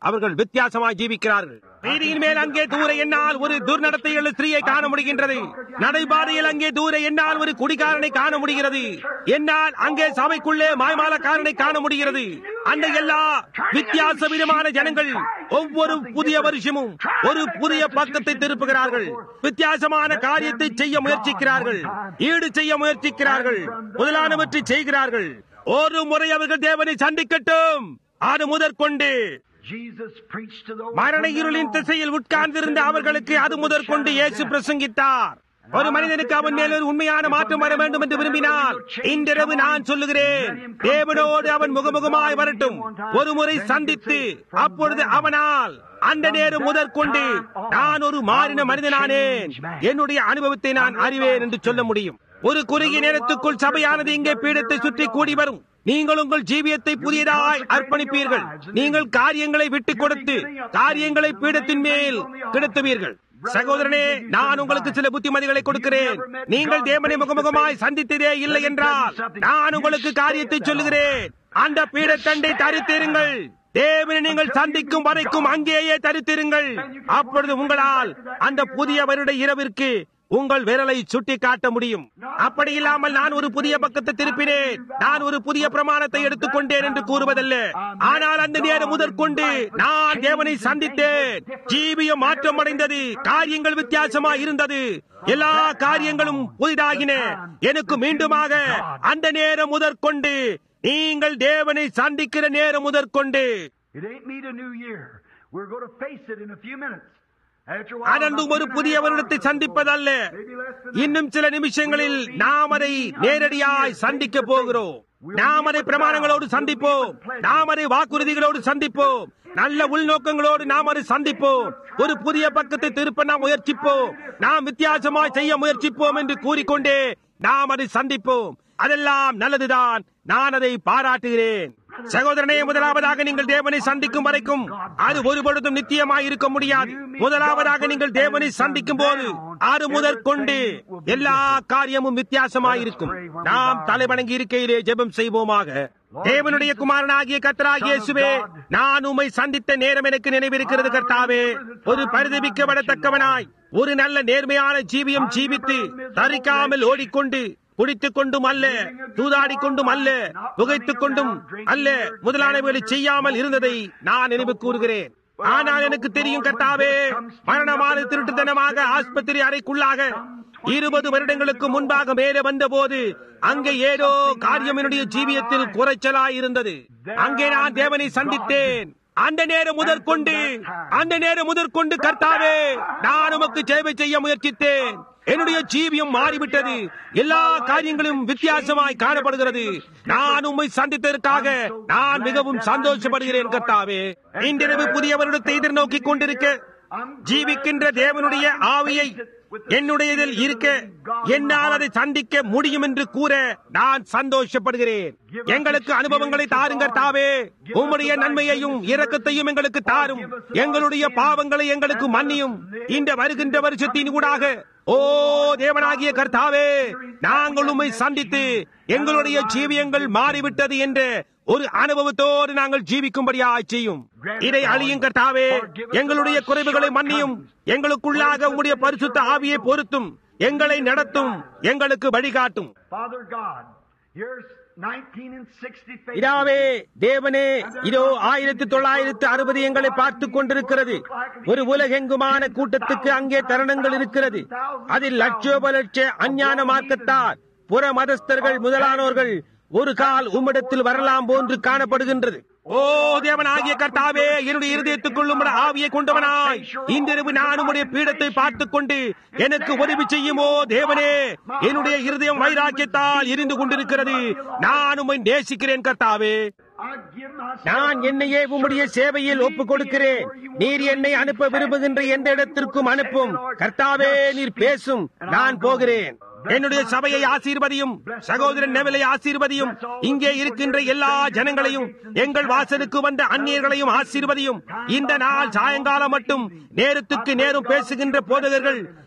அவர்கள் வித்தியாசமாய் ஜீவிக்கிறார்கள் வீதியின் மேல் அங்கே தூர என்னால் ஒரு துர்நடத்தையுள்ள ஸ்திரீயை காண முடிகின்றது நடைபாதையில் அங்கே தூர என்னால் ஒரு குடிகாரனை காண முடிகிறது என்னால் அங்கே சபைக்குள்ளே மாய்மாலக்காரனை காண முடிகிறது அந்த எல்லா வித்தியாச விதமான ஜனங்கள் ஒவ்வொரு புதிய வருஷமும் ஒரு புதிய பக்கத்தை திருப்புகிறார்கள் வித்தியாசமான காரியத்தை செய்ய முயற்சிக்கிறார்கள் ஈடு செய்ய முயற்சிக்கிறார்கள் முதலானவற்றை செய்கிறார்கள் ஒரு முறை அவர்கள் தேவனை சந்திக்கட்டும் அது முதற்கொண்டு Jesus preached to those மரண இருளின் திசையில் உட்கார்ந்திருந்த அவர்களுக்கு அது முதற்கொண்டு இயேசு பிரசங்கித்தார் ஒரு மனிதனுக்கு அவன் மேல் ஒரு உண்மையான மாற்றம் வர வேண்டும் என்று விரும்பினால் இன்றிரவு நான் சொல்லுகிறேன் தேவனோடு அவன் முகமுகமாய் வரட்டும் ஒரு முறை சந்தித்து அப்பொழுது அவனால் அந்த நேரம் முதற்கொண்டு நான் ஒரு மாறின மனிதனானேன் என்னுடைய அனுபவத்தை நான் அறிவேன் என்று சொல்ல முடியும் ஒரு குறுகிய நேரத்துக்குள் சபையானது இங்கே பீடத்தை சுற்றி கூடி வரும் நீங்கள் உங்கள் ஜீவியத்தை புதியதாய் அர்ப்பணிப்பீர்கள் நீங்கள் காரியங்களை விட்டுக் கொடுத்து காரியங்களை பீடத்தின் மேல் கிடத்துவீர்கள் சகோதரனே நான் உங்களுக்கு சில புத்திமதிகளை கொடுக்கிறேன் நீங்கள் தேவனை முகமுகமாய் சந்தித்ததே இல்லை என்றால் நான் உங்களுக்கு காரியத்தை சொல்லுகிறேன் அந்த பீடத்தண்டை தரித்திருங்கள் தேவனை நீங்கள் சந்திக்கும் வரைக்கும் அங்கேயே தரித்திருங்கள் அப்பொழுது உங்களால் அந்த புதிய வருட இரவிற்கு உங்கள் விரலை சுட்டி காட்ட முடியும் அப்படி இல்லாமல் நான் ஒரு புதிய பக்கத்தை திருப்பினேன் நான் ஒரு புதிய பிரமாணத்தை எடுத்துக்கொண்டேன் என்று கூறுவதல்ல ஆனால் அந்த நேரம் முதற்கொண்டு நான் தேவனை சந்தித்தேன் ஜீவியம் மாற்றம் அடைந்தது காரியங்கள் வித்தியாசமா இருந்தது எல்லா காரியங்களும் புதிதாகின எனக்கு மீண்டுமாக அந்த நேரம் முதற்கொண்டு நீங்கள் தேவனை சந்திக்கிற நேரம் முதற்கொண்டு It ain't meet a new year. We're going to face it in a few minutes. After a while, அதன்று ஒரு புதிய வருடத்தை சந்திப்பதல்ல maybe less than இன்னும் சில நிமிஷங்களில் நாம் அதை நேரடியாய் சந்திக்க போகிறோம் நாம் அதை பிரமாணங்களோடு சந்திப்போம் நாம் அதை வாக்குறுதிகளோடு சந்திப்போம் நல்ல உள்நோக்கங்களோடு நாம் அதை சந்திப்போம் ஒரு புதிய பக்கத்தை திருப்ப நாம் முயற்சிப்போம் நாம் வித்தியாசமாய் செய்ய முயற்சிப்போம் என்று கூறிக்கொண்டே நாம் அதை சந்திப்போம் அதெல்லாம் நல்லதுதான் நான் அதை பாராட்டுகிறேன் சகோதரனே முதலாவதாக நீங்கள் தேவனை சந்திக்கும் வரைக்கும் அது ஒரு பொழுதும் நித்தியமாய் இருக்க முடியாது முதலாவதாக நீங்கள் தேவனை சந்திக்கும் போது அது முதற்கொண்டு எல்லா காரியமும் வித்தியாசமாய் இருக்கும் நாம் தலைவணங்கி இருக்கையிலே ஜெபம் செய்வோமாக தேவனுடைய குமாரனாகிய கர்த்தராகிய இயேசுவே நான் உம்மை சந்தித்த நேரம் எனக்கு நினைவிருக்கிறது கர்த்தாவே ஒரு பரிதபிக்கப்படத்தக்கவனாய் ஒரு நல்ல நேர்மையான ஜீவியம் ஜீவித்து தரிக்காமல் ஓடிக்கொண்டு குடித்துக் கொண்டும் அல்ல தூதாடி கொண்டும் அல்ல புகைத்துக் கொண்டும் அல்ல முதலானவைகளை செய்யாமல் இருந்ததை நான் நினைவு கூறுகிறேன் ஆனால் எனக்கு தெரியும் கர்த்தாவே மரணமான திருட்டுத்தனமாக ஆஸ்பத்திரி அறைக்குள்ளாக இருபது வருடங்களுக்கு முன்பாக மேலே வந்தபோது அங்கே ஏதோ காரியம் என்னுடைய ஜீவியத்தில் குறைச்சலாய் இருந்தது அங்கே நான் தேவனை சந்தித்தேன் அந்த நேரம் முதற்கொண்டு அந்த நேரம் முதற்கொண்டு கர்த்தாவே நான் உமக்கு சேவை செய்ய முயற்சித்தேன் என்னுடைய ஜீவியம் மாறிவிட்டது எல்லா காரியங்களும் வித்தியாசமாய் காணப்படுகிறது நான் உம்மை சந்தித்ததற்காக நான் மிகவும் சந்தோஷப்படுகிறேன் கர்த்தாவே இன்றிரவு புதிய வருடத்தை எதிர்நோக்கிக் கொண்டிருக்க ஜீவிக்கின்ற தேவனுடைய ஆவியை என்னுடையதில் இருக்க என்னால் அதை சந்திக்க முடியும் என்று கூற நான் சந்தோஷப்படுகிறேன் எங்களுக்கு அனுபவங்களை தாருங்கள் தாவே உம்முடைய நன்மையையும் இரக்கத்தையும் எங்களுக்கு தாரும் எங்களுடைய பாவங்களை எங்களுக்கு மன்னியும் இந்த வருகின்ற வருஷத்தின் ஊடாக ஓ தேவனாகிய கர்த்தாவே நாங்கள் உம்மை சந்தித்து எங்களுடைய ஜீவியங்கள் மாறிவிட்டது என்ற ஒரு அனுபவத்தோடு நாங்கள் ஜீவிக்கும்படியாய் செய்யும் இதை அழியும் கர்த்தாவே எங்களுடைய குறைவுகளை மன்னியும் எங்களுக்குள்ளாக உம்முடைய பரிசுத்த ஆவியை பொருத்தும் எங்களை நடத்தும் எங்களுக்கு வழிகாட்டும் Father God, here's 19 and 60 faces. இதாவே தேவனே இதோ ஆயிரத்தி தொள்ளாயிரத்து அறுபது எங்களை பார்த்துக் கொண்டிருக்கிறது ஒரு உலகெங்குமான கூட்டத்துக்கு அங்கே தருணங்கள் இருக்கிறது அதில் லட்சோப லட்ச அஞ்ஞான மார்க்கத்தார் புற மதஸ்தர்கள் முதலானோர்கள் ஒரு கால் உம்மிடத்தில் வரலாம் போன்று காணப்படுகின்றது ஓ தேவனாகிய கர்த்தாவே என்னுடைய இருதயத்துக்குள் உம்முடைய ஆவியை கொண்டவனாய் இன்றிரவு நான் உம்முடைய பீடத்தை பார்த்துக் கொண்டு எனக்கு உதவி செய்யுமோ தேவனே என்னுடைய இருதயம் வைராக்கியத்தால் எரிந்து கொண்டிருக்கிறது நான் உம்மை நேசிக்கிறேன் கர்த்தாவே I give myself நான் என்னையே உம்முடைய சேவையில் ஒப்புக் கொடுக்கிறேன் நீர் என்னை அனுப்ப விரும்புகின்ற எந்த இடத்திற்கும் அனுப்பும் கர்த்தாவே நீர் பேசும் நான் போகிறேன் என்னுடைய சபையை ஆசீர்வதியும் சகோதரன் நெவலை ஆசீர்வதியும் இங்கே இருக்கின்ற எல்லா ஜனங்களையும் எங்கள் வாசலுக்கு வந்த அந்நியர்களையும் ஆசீர்வதியும் இந்த நாள் சாயங்காலம் மட்டும் நேரத்துக்கு நேரம் பேசுகின்ற போதகர்கள்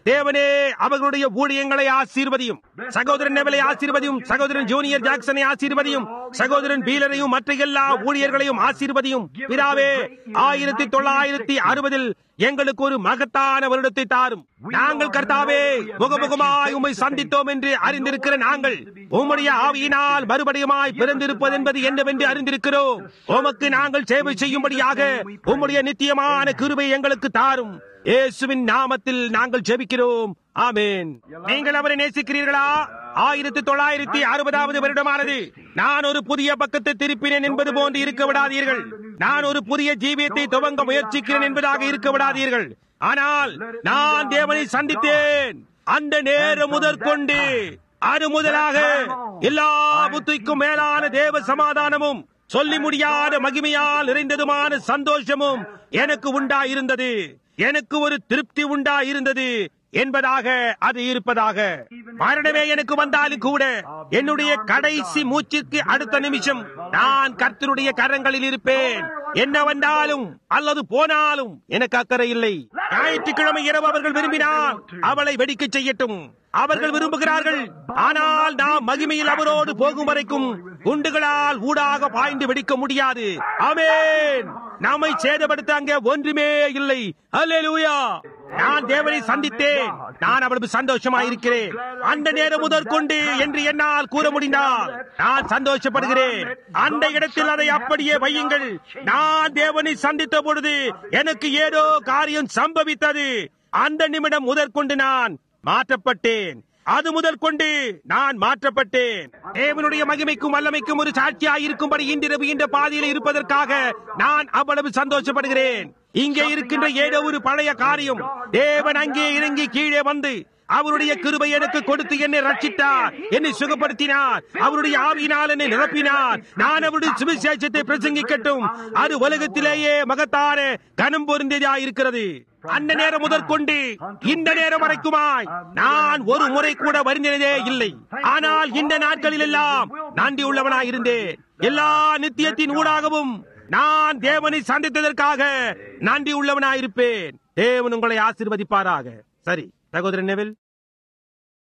தேவனே அவர்களுடைய ஊழியங்களை ஆசீர்வதியும் சகோதரன் நெவலை ஆசீர்வதியும் சகோதரன் ஜூனியர் ஜாக்சனை ஆசீர்வதியும் சகோதரன் பீலரையும் மற்ற எல்லா ஊழியர்களையும் ஆசீர்வதியும் பிதாவே ஆயிரத்தி தொள்ளாயிரத்தி அறுபதில் எங்களுக்கு ஒரு மகத்தான வருடத்தை தாரும் நாங்கள் கர்த்தாவே முகமுகமாய் உம்மை சந்தித்தோம் என்று அறிந்திருக்கிற நாங்கள் உம்முடைய ஆவியினால் மறுபடியுமாய் பிறந்திருப்பது என்பது என்னவென்று அறிந்திருக்கிறோம் உமக்கு நாங்கள் சேவை செய்யும்படியாக உம்முடைய நித்தியமான கிருபை எங்களுக்கு தாரும் இயேசுவின் நாமத்தில் நாங்கள் ஜெபிக்கிறோம் ஆமென் நீங்கள் அவரை நேசிக்கிறீர்களா ஆயிரத்தி தொள்ளாயிரத்தி அறுபதாவது வருடமானது நான் ஒரு புதிய பக்கத்தை திருப்பினேன் என்பது போன்று இருக்க விடாதீர்கள் நான் ஒரு புதிய ஜீவியத்தை துவங்க முயற்சிக்கிறேன் என்பதாக இருக்க விடாதீர்கள் ஆனால் நான் தேவனை சந்தித்தேன் அந்த நேரம் முதற்கொண்டு அது முதலாக எல்லா புத்திக்கும் மேலான தேவ சமாதானமும் சொல்லி முடியாத மகிமையால் நிறைந்ததுமான சந்தோஷமும் எனக்கு உண்டாயிருந்தது எனக்கு ஒரு திருப்தி உண்டாயிருந்தது என்பதாக அது இருப்பதாக மரணமே எனக்கு வந்தாலும் கூட என்னுடைய கடைசி மூச்சிற்கு அடுத்த நிமிஷம் நான் கர்த்தருடைய கரங்களில் இருப்பேன் என்ன வந்தாலும் அல்லது போனாலும் எனக்கு அக்கறை இல்லை ஞாயிற்றுக்கிழமை இரவு அவர்கள் விரும்பினால் அவளை வெடிக்க செய்யட்டும் அவர்கள் விரும்புகிறார்கள் ஆனால் நாம் மகிமையில் அவரோடு போகும் வரைக்கும் குண்டுகளால் ஊடாக பாய்ந்து வெடிக்க முடியாது அமேன் நம்மை சேதப்படுத்த அங்கே ஒன்றுமே இல்லை அல்லேலூயா நான் தேவனை சந்தித்தேன் நான் அவளுக்கு சந்தோஷமா இருக்கிறேன் அந்த நேரம் முதற்கொண்டு என்று என்னால் கூற முடிந்தால் நான் சந்தோஷப்படுகிறேன் அந்த இடத்தில் அதை அப்படியே வையுங்கள் நான் தேவனை சந்தித்த பொழுது எனக்கு ஏதோ காரியம் சம்பவித்தது அந்த நிமிடம் முதற்கொண்டு நான் மாற்றப்பட்டேன் அது முதல் கொண்டு நான் மாற்றப்பட்டேன் தேவனுடைய மகிமைக்கும் வல்லமைக்கும் ஒரு சாட்சியாய் இருக்கும்படி இன்றிரவு இந்த பாதையில் இருப்பதற்காக நான் அவ்வளவு சந்தோஷப்படுகிறேன் இங்கே இருக்கின்ற ஏதோ ஒரு பழைய காரியம் தேவன் அங்கே இறங்கி கீழே வந்து அவருடைய கிருபை எனக்கு கொடுத்து என்னை ரட்சித்தார் என்னை சுகப்படுத்தினார் அவருடைய ஆவியினால் என்னை நிரப்பினார் நான் அவருடைய சுவிசேஷத்தை பிரசங்கிக்கட்டும் அது உலகத்திலேயே மகத்தான கனம் பொருந்தியதா இருக்கிறது அந்த நேரம் முதற்கொண்டு இந்த நேரம் வரைக்குமாய் நான் ஒரு முறை கூட வருந்தினதே இல்லை ஆனால் இந்த நாட்களில் எல்லாம் நன்றி உள்ளவனாய் இருந்தேன் எல்லா நித்தியத்தின் ஊடாகவும் நான் தேவனை சந்தித்ததற்காக நன்றி உள்ளவனாயிருப்பேன் தேவன் உங்களை ஆசீர்வதிப்பாராக சரி சகோதரன் நெவில்